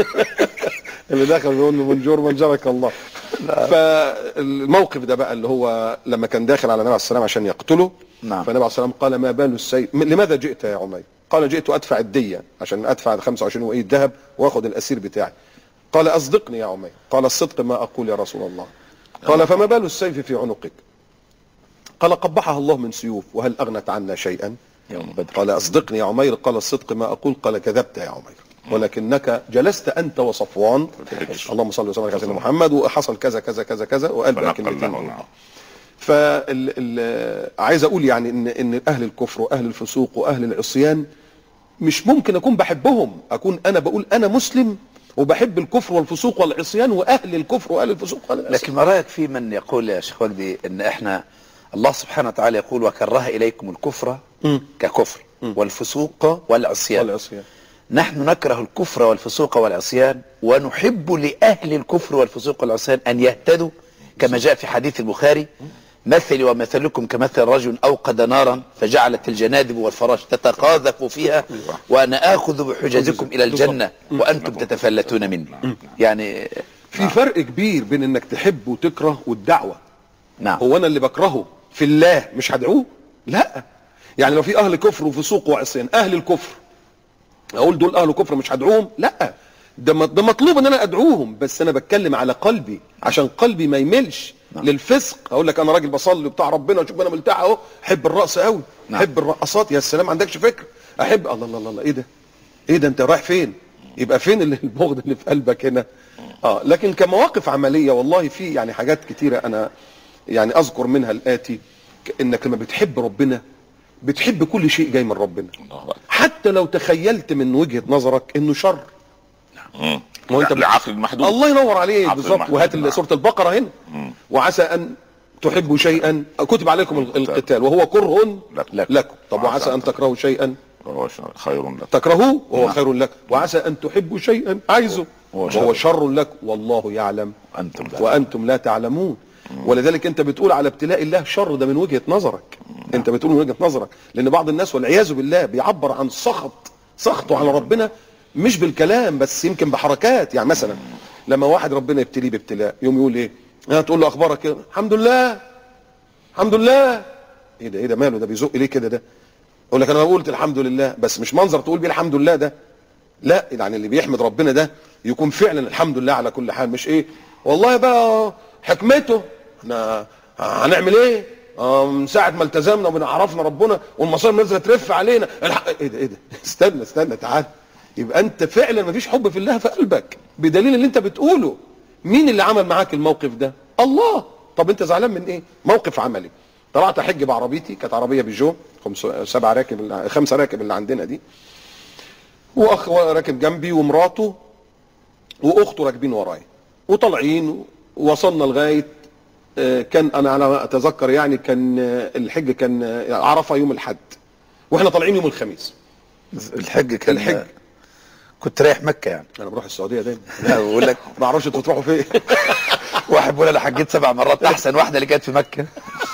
اللي دخل بيقول له بنجور بنجرك الله فالموقف ده بقى اللي هو لما كان داخل على النبي عليه السلام عشان يقتله نعم. فالنبي عليه السلام قال ما بال السيف م- لماذا جئت يا عمير قال جئت ادفع الديه عشان ادفع 25 وقية ذهب واخد الاسير بتاعي قال اصدقني يا عمير قال الصدق ما اقول يا رسول الله قال فما بال السيف في عنقك قال قبحها الله من سيوف وهل اغنت عنا شيئا يوم بدر قال اصدقني يا عمير قال الصدق ما اقول قال كذبت يا عمير ولكنك جلست انت وصفوان اللهم صل وسلم على سيدنا محمد وحصل كذا كذا كذا كذا وقال بقى فنقل كلمتين له دول. نعم فال ال- عايز اقول يعني ان ان اهل الكفر واهل الفسوق واهل العصيان مش ممكن اكون بحبهم اكون انا بقول انا مسلم وبحب الكفر والفسوق والعصيان واهل الكفر واهل الفسوق واهل العصيان لكن ما رايك في من يقول يا شيخ وجدي ان احنا الله سبحانه وتعالى يقول وكره اليكم الكفر ككفر والفسوق والعصيان والعصيان نحن نكره الكفر والفسوق والعصيان ونحب لاهل الكفر والفسوق والعصيان ان يهتدوا كما جاء في حديث البخاري مثلي ومثلكم كمثل رجل اوقد نارا فجعلت الجنادب والفراش تتقاذف فيها وانا اخذ بحجزكم الى الجنه وانتم تتفلتون مني يعني في فرق كبير بين انك تحب وتكره والدعوه نعم هو انا اللي بكرهه في الله مش هدعوه لا يعني لو في اهل كفر وفسوق وعصيان اهل الكفر اقول دول اهل كفر مش هدعوهم لا ده م- ده مطلوب ان انا ادعوهم بس انا بتكلم على قلبي عشان قلبي ما يملش نعم. للفسق اقول لك انا راجل بصلي بتاع ربنا وشوف انا ملتحى اهو احب الرقص قوي نعم. احب الرقصات يا سلام ما عندكش فكره احب الله الله الله, الله ايه ده ايه ده انت رايح فين يبقى فين اللي البغض اللي في قلبك هنا اه لكن كمواقف عمليه والله في يعني حاجات كتيره انا يعني اذكر منها الاتي ك- انك لما بتحب ربنا بتحب كل شيء جاي من ربنا الله أكبر. حتى لو تخيلت من وجهه نظرك انه شر مم. ما هو أنت- لعقل المحدود الله ينور عليك عقل بالظبط المحدود، وهات نعم. سوره البقره هنا وعسى ان تحبوا شيئا كتب عليكم ال- القتال وهو كره لك. لكم طب وعسى ان تكرهوا شيئا وهو شر- خير لك تكرهوه وهو نعم. خير لك وعسى ان تحبوا شيئا عايزه وهو وهو شر. شر لك والله يعلم أنتم لا وانتم لا تعلمون ولذلك انت بتقول على ابتلاء الله شر ده من وجهه نظرك انت بتقول من وجهه نظرك لان بعض الناس والعياذ بالله بيعبر عن سخط سخطه على ربنا مش بالكلام بس يمكن بحركات يعني مثلا لما واحد ربنا يبتليه بابتلاء يوم يقول ايه ها تقول له اخبارك ايه الحمد لله الحمد لله ايه ده ايه ده ماله ده بيزق ليه كده ده يقول لك انا قلت الحمد لله بس مش منظر تقول بيه الحمد لله ده لا يعني اللي بيحمد ربنا ده يكون فعلا الحمد لله على كل حال مش ايه والله بقى حكمته احنا هنعمل ايه آه، من ساعة ما التزمنا وبنعرفنا ربنا والمصائب نازلة ترف علينا الح... ايه ده ايه ده استنى استنى تعال يبقى انت فعلا مفيش حب في الله في قلبك بدليل اللي انت بتقوله مين اللي عمل معاك الموقف ده الله طب انت زعلان من ايه موقف عملي طلعت احج بعربيتي كانت عربيه بيجو خمس سبع راكب اللي- خمسه راكب اللي عندنا دي واخ راكب جنبي ومراته واخته راكبين ورايا وطالعين ووصلنا لغايه آه، كان انا على ما اتذكر يعني كان آه، الحج كان آه، عرفه يوم الاحد واحنا طالعين يوم الخميس الحج كان الحج. كنت رايح مكه يعني انا بروح السعوديه دايما لا بقول لك ما اعرفش انتوا تروحوا فين واحد بيقول انا حجيت سبع مرات احسن واحده اللي كانت في مكه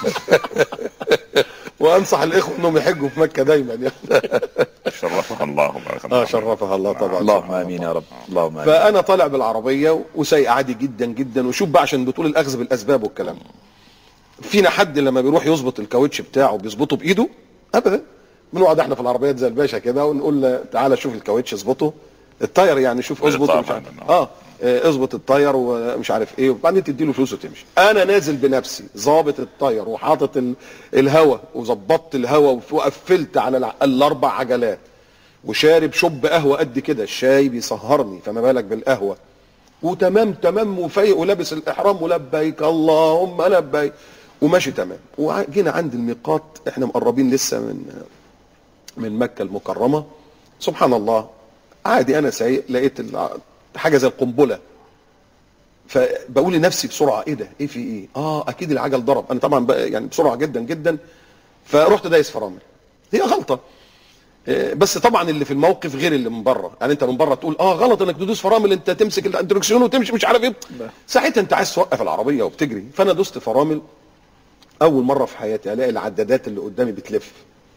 وانصح الاخوه انهم يحجوا في مكه دايما يعني شرفها الله وبارك الله اه شرفها الله طبعا اللهم امين يا رب اللهم امين فانا طالع بالعربيه وسايق عادي جدا جدا وشوف بقى عشان بتقول الاخذ بالاسباب والكلام ده. فينا حد لما بيروح يظبط الكاوتش بتاعه بيظبطه بايده ابدا بنقعد احنا في العربيات زي الباشا كده ونقول له تعالى شوف الكاوتش اظبطه التاير يعني شوف اظبط طبعاً. مش عارف اه آه، اظبط التاير ومش عارف ايه وبعدين تديله فلوس وتمشي انا نازل بنفسي ظابط التاير وحاطط ال- الهوا وظبطت الهوا وقفلت على الع- الاربع عجلات وشارب شب قهوه قد كده الشاي بيسهرني فما بالك بالقهوه وتمام تمام وفايق ولابس الاحرام ولبيك اللهم لبيك وماشي تمام وجينا عند الميقات احنا مقربين لسه من من مكه المكرمه سبحان الله عادي انا سايق لقيت الع- حاجه زي القنبله فبقول لنفسي بسرعه ايه ده ايه في ايه اه اكيد العجل ضرب انا طبعا بقى يعني بسرعه جدا جدا فرحت دايس فرامل هي غلطه آه، بس طبعا اللي في الموقف غير اللي من بره يعني انت من بره تقول اه غلط انك تدوس فرامل انت تمسك الدركسيون وتمشي مش عارف ايه ساعتها انت عايز توقف العربيه وبتجري فانا دوست فرامل اول مره في حياتي الاقي العدادات اللي قدامي بتلف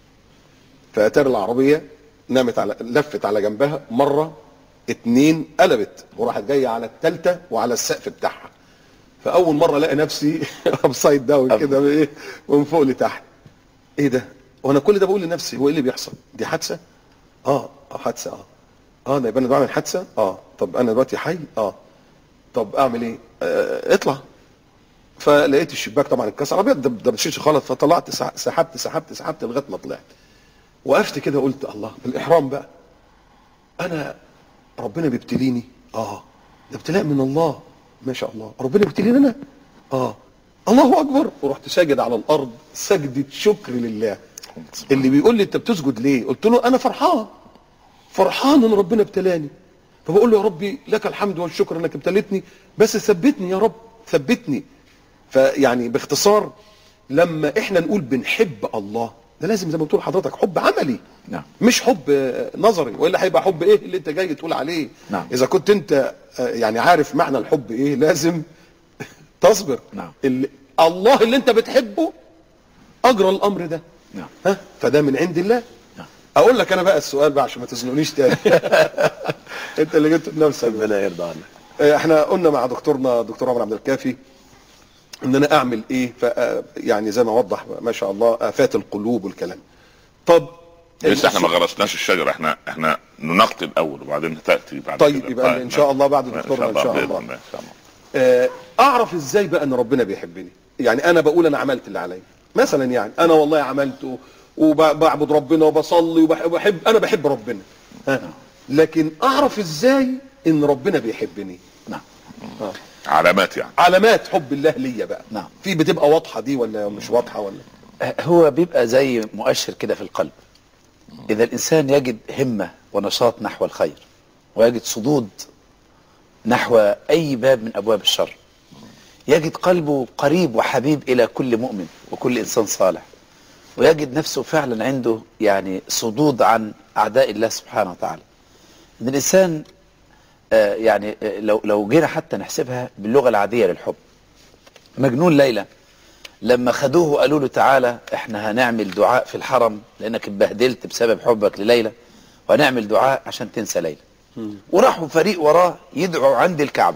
فاتار العربيه نامت على لفت على جنبها مره اتنين قلبت وراحت جايه على الثالثه وعلى السقف بتاعها فاول مره الاقي نفسي ابسايد داون كده ايه من فوق لتحت ايه ده وانا كل ده بقول لنفسي هو ايه اللي بيحصل دي حادثه اه اه حادثه اه اه ده يبقى انا بعمل حادثه اه طب انا دلوقتي حي اه طب اعمل ايه آه اطلع فلقيت الشباك طبعا اتكسر ابيض ده ده بتشيش خالص فطلعت سح- سحبت سحبت سحبت لغايه ما طلعت وقفت كده قلت الله الاحرام بقى انا ربنا بيبتليني اه ده ابتلاء من الله ما شاء الله ربنا بيبتليني انا اه الله اكبر ورحت ساجد على الارض سجدة شكر لله اللي بيقول لي انت بتسجد ليه قلت له انا فرحان فرحان ان ربنا ابتلاني فبقول له يا ربي لك الحمد والشكر انك ابتليتني بس ثبتني يا رب ثبتني فيعني باختصار لما احنا نقول بنحب الله ده لازم زي ما بتقول حضرتك حب عملي نعم. مش حب آه، نظري والا هيبقى حب ايه اللي انت جاي تقول عليه نعم. اذا كنت انت آه، يعني عارف معنى الحب ايه لازم تصبر نعم. اللي الله اللي انت بتحبه اجرى الامر ده نعم. ها فده من عند الله نعم. اقول لك انا بقى السؤال بقى عشان ما تزنقنيش تاني انت اللي جبت بنفسك بقى. ربنا يرضى عنك آه، احنا قلنا مع دكتورنا دكتور عمر عبد الكافي ان انا اعمل ايه ف يعني زي ما وضح ما شاء الله افات القلوب والكلام طب لسه احنا ما غرسناش الشجره احنا احنا ننقي الاول وبعدين تاتي بعد طيب، كده. يبقى إن شاء الله بعد إن دكتورنا إن شاء بإذن الله. إن شاء الله آه، اعرف ازاي بقى ان ربنا بيحبني يعني انا بقول انا عملت اللي عليا مثلا يعني انا والله عملت وبعبد ربنا وبصلي وبح- وبحب انا بحب ربنا ها لكن اعرف ازاي ان ربنا بيحبني نعم علامات يعني علامات حب الله ليا بقى نعم. في بتبقى واضحه دي ولا مش واضحه ولا هو بيبقى زي مؤشر كده في القلب إذا الإنسان يجد همة ونشاط نحو الخير ويجد صدود نحو أي باب من أبواب الشر يجد قلبه قريب وحبيب إلى كل مؤمن وكل إنسان صالح ويجد نفسه فعلا عنده يعني صدود عن أعداء الله سبحانه وتعالى إن الإنسان آه، يعني آه، لو لو جينا حتى نحسبها باللغة العادية للحب مجنون ليلى لما خدوه وقالوا له تعالى احنا هنعمل دعاء في الحرم لانك اتبهدلت بسبب حبك لليلى وهنعمل دعاء عشان تنسى ليلى وراحوا فريق وراه يدعوا عند الكعبة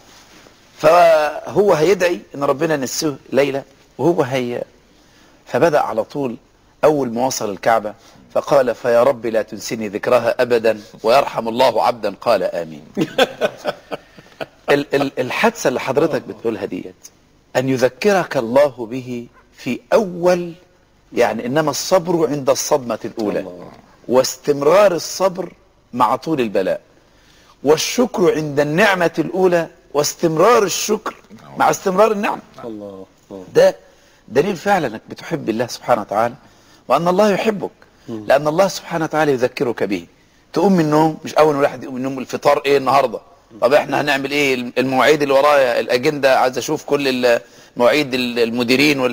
فهو هيدعي ان ربنا نسيه ليلى وهو هي فبدأ على طول اول ما وصل الكعبة فقال فيا رب لا تنسني ذكرها ابدا ويرحم الله عبدا قال امين ال- ال- الحادثة اللي حضرتك بتقولها ديت أن يذكرك الله به في أول يعني إنما الصبر عند الصدمة الأولى واستمرار الصبر مع طول البلاء والشكر عند النعمة الأولى واستمرار الشكر مع استمرار النعمة الله ده دليل فعلا انك بتحب الله سبحانه وتعالى وان الله يحبك لان الله سبحانه وتعالى يذكرك به تقوم من النوم مش اول واحد يقوم من النوم الفطار ايه النهارده طب احنا هنعمل ايه المواعيد اللي ورايا الاجنده عايز اشوف كل ال- مواعيد ال- المديرين وال...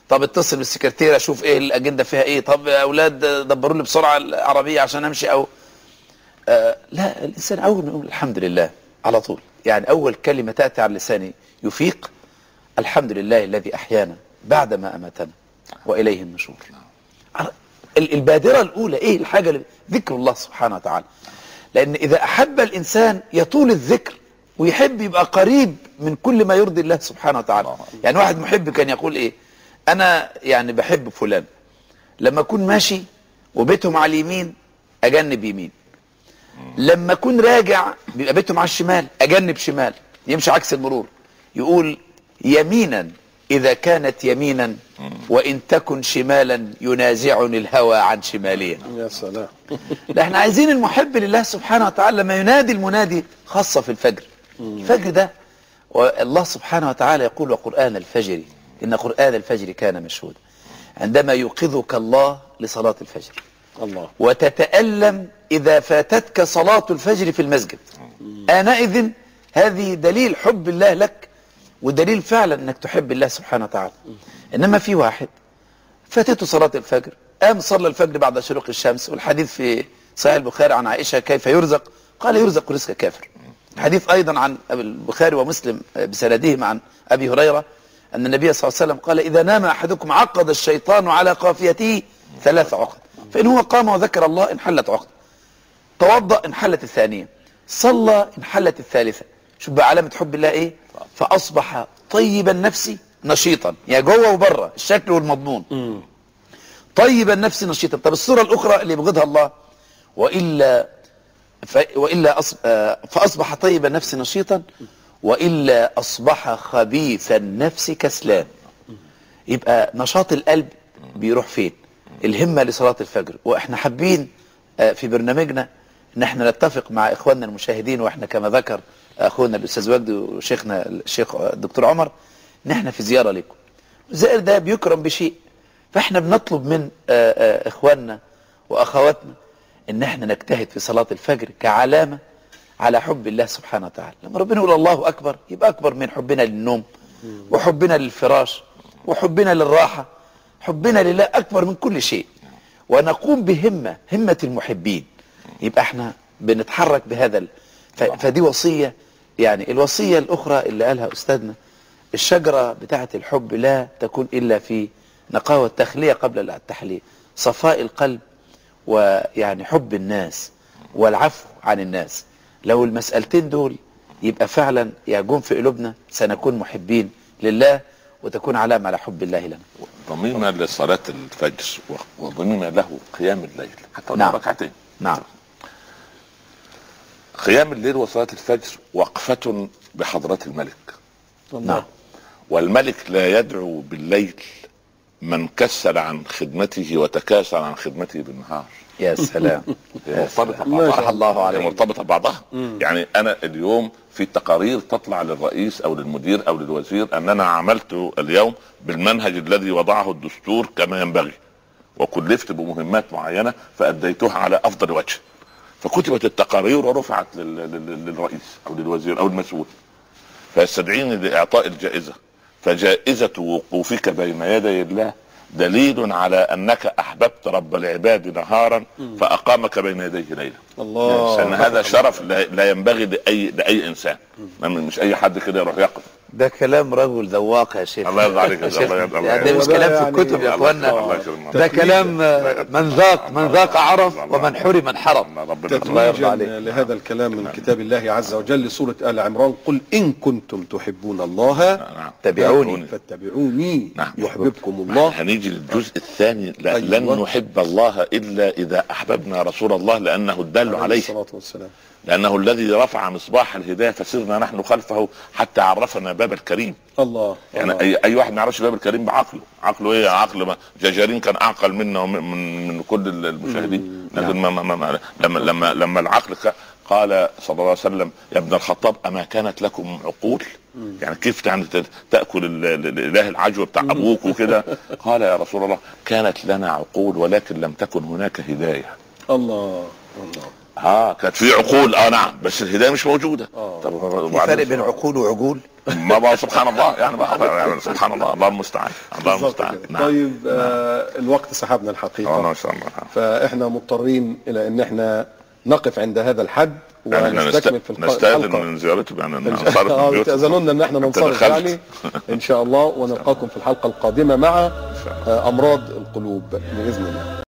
طب اتصل بالسكرتيره اشوف ايه الاجنده فيها ايه طب يا اولاد دبروا لي بسرعه العربيه عشان امشي او آه لا الانسان اول ما يقول الحمد لله على طول يعني اول كلمه تاتي على لساني يفيق الحمد لله الذي احيانا بعدما اماتنا واليه النشور على- ال- البادره الاولى ايه الحاجه اللي ذكر الله سبحانه وتعالى لان اذا احب الانسان يطول الذكر ويحب يبقى قريب من كل ما يرضي الله سبحانه وتعالى يعني واحد محب كان يقول ايه انا يعني بحب فلان لما اكون ماشي وبيتهم على اليمين اجنب يمين لما اكون راجع بيبقى بيتهم على الشمال اجنب شمال يمشي عكس المرور يقول يمينا اذا كانت يمينا وان تكن شمالا ينازعني الهوى عن شماليا يا سلام لا احنا عايزين المحب لله سبحانه وتعالى لما ينادي المنادي خاصة في الفجر الفجر ده والله سبحانه وتعالى يقول وقرآن الفجر إن قرآن الفجر كان مشهودا عندما يوقظك الله لصلاة الفجر الله وتتألم إذا فاتتك صلاة الفجر في المسجد آنئذ هذه دليل حب الله لك ودليل فعلا أنك تحب الله سبحانه وتعالى إنما في واحد فاتته صلاة الفجر قام صلى الفجر بعد شروق الشمس والحديث في صحيح البخاري عن عائشة كيف يرزق قال يرزق رزق كافر الحديث أيضا عن البخاري ومسلم بسندهما عن أبي هريرة أن النبي صلى الله عليه وسلم قال إذا نام أحدكم عقد الشيطان على قافيته ثلاث عقد فإن هو قام وذكر الله انحلت عقد توضأ انحلت الثانية صلى انحلت الثالثة شوف بقى علامة حب الله ايه فأصبح طيب النفس نشيطا يعني جوه وبره الشكل والمضمون طيب النفس نشيطا طب الصورة الأخرى اللي يبغضها الله وإلا ف... وإلا أص... آه، فأصبح طيب النفس نشيطا وإلا أصبح خبيث النفس كسلان يبقى نشاط القلب بيروح فين الهمة لصلاة الفجر واحنا حابين آه، في برنامجنا ان احنا نتفق مع اخواننا المشاهدين واحنا كما ذكر اخونا الاستاذ وجدي وشيخنا الشيخ الدكتور عمر ان احنا في زيارة لكم الزائر ده بيكرم بشيء فاحنا بنطلب من آه، آه، اخواننا واخواتنا ان احنا نجتهد في صلاة الفجر كعلامة على حب الله سبحانه وتعالى لما ربنا يقول الله اكبر يبقى اكبر من حبنا للنوم وحبنا للفراش وحبنا للراحة حبنا لله اكبر من كل شيء ونقوم بهمة همة المحبين يبقى احنا بنتحرك بهذا ال... ف... فدي وصية يعني الوصية الاخرى اللي قالها استاذنا الشجرة بتاعة الحب لا تكون الا في نقاوة التخلية قبل التحلية صفاء القلب ويعني حب الناس والعفو عن الناس لو المسألتين دول يبقى فعلا يجون في قلوبنا سنكون محبين لله وتكون علامة على حب الله لنا ضمينا لصلاة الفجر و- وضمينا له قيام الليل حتى ولو نعم. ركعتين نعم قيام الليل وصلاة الفجر وقفة بحضرة الملك نعم والملك لا يدعو بالليل من كسل عن خدمته وتكاسل عن خدمته بالنهار يا سلام هي مرتبطة ما شاء ببعضها الله عليك. هي مرتبطة ببعضها يعني أنا اليوم في تقارير تطلع للرئيس أو للمدير أو للوزير أننا عملت اليوم بالمنهج الذي وضعه الدستور كما ينبغي وكلفت بمهمات معينة فأديتها على أفضل وجه فكتبت التقارير ورفعت لل- لل- للرئيس أو للوزير أو المسؤول فيستدعيني لإعطاء الجائزة فجائزة وقوفك بين يدي الله دليل على أنك أحببت رب العباد نهارا فأقامك بين يديه ليلا الله لأن هذا شرف لا لا ينبغي لأي لأي إنسان مش أي حد كده يروح يقف ده كلام رجل ذواق يا شيخ الله يرضى عليك يا يا شيخ. شيخ الله يرضى يعني ده عليك. مش كلام في يعني الكتب يا الله اخوانا الله يكرمك. ده كلام آه، من ذاق من ذاق عرف ومن حرم من حرم ربنا يرضى الله يرضى تتويجا عليك. لهذا الكلام من كتاب الله عز وجل سورة آل عمران قل إن كنتم تحبون الله نعم. تابعوني فاتبعوني نعم. يحببكم الله هنيجي للجزء الثاني لا أيوة. لن نحب الله الا اذا احببنا رسول الله لانه الدال عليه الصلاة والسلام لانه الذي رفع مصباح الهدايه فسرنا نحن خلفه حتى عرفنا باب الكريم الله يعني الله. اي اي واحد ما يعرفش باب الكريم بعقله عقله ايه عقل ما جاجارين كان اعقل منا ومن من, من كل المشاهدين لكن ما ما ما لما لما لما العقل ك- قال صلى الله عليه وسلم يا ابن الخطاب اما كانت لكم عقول يعني كيف يعني ت- تاكل ال- ال- الاله العجوه بتاع ابوك وكده قال يا رسول الله كانت لنا عقول ولكن لم تكن هناك هدايه الله الله اه كانت في عقول اه نعم بس الهدايه مش موجوده آه. طب في وبعدين- فرق بين عقول وعجول ما بقى سبحان الله يعني بقى يعني سبحان الله الله المستعان الله بالظبط المستعان كده. طيب آه الوقت سحبنا آه، الحقيقه ما شاء الله فاحنا مضطرين الى ان احنا نقف عند هذا الحد يعني احنا ونستكمل في نست- الق- نستاذن الحلقه من زيارته يعني إن ننصرف شاء من الله بيوتنا. تأذنوا لنا ان احنا أنت ننصرف دخلت. يعني ان شاء الله ونلقاكم في الحلقه القادمه مع آه، امراض القلوب باذن الله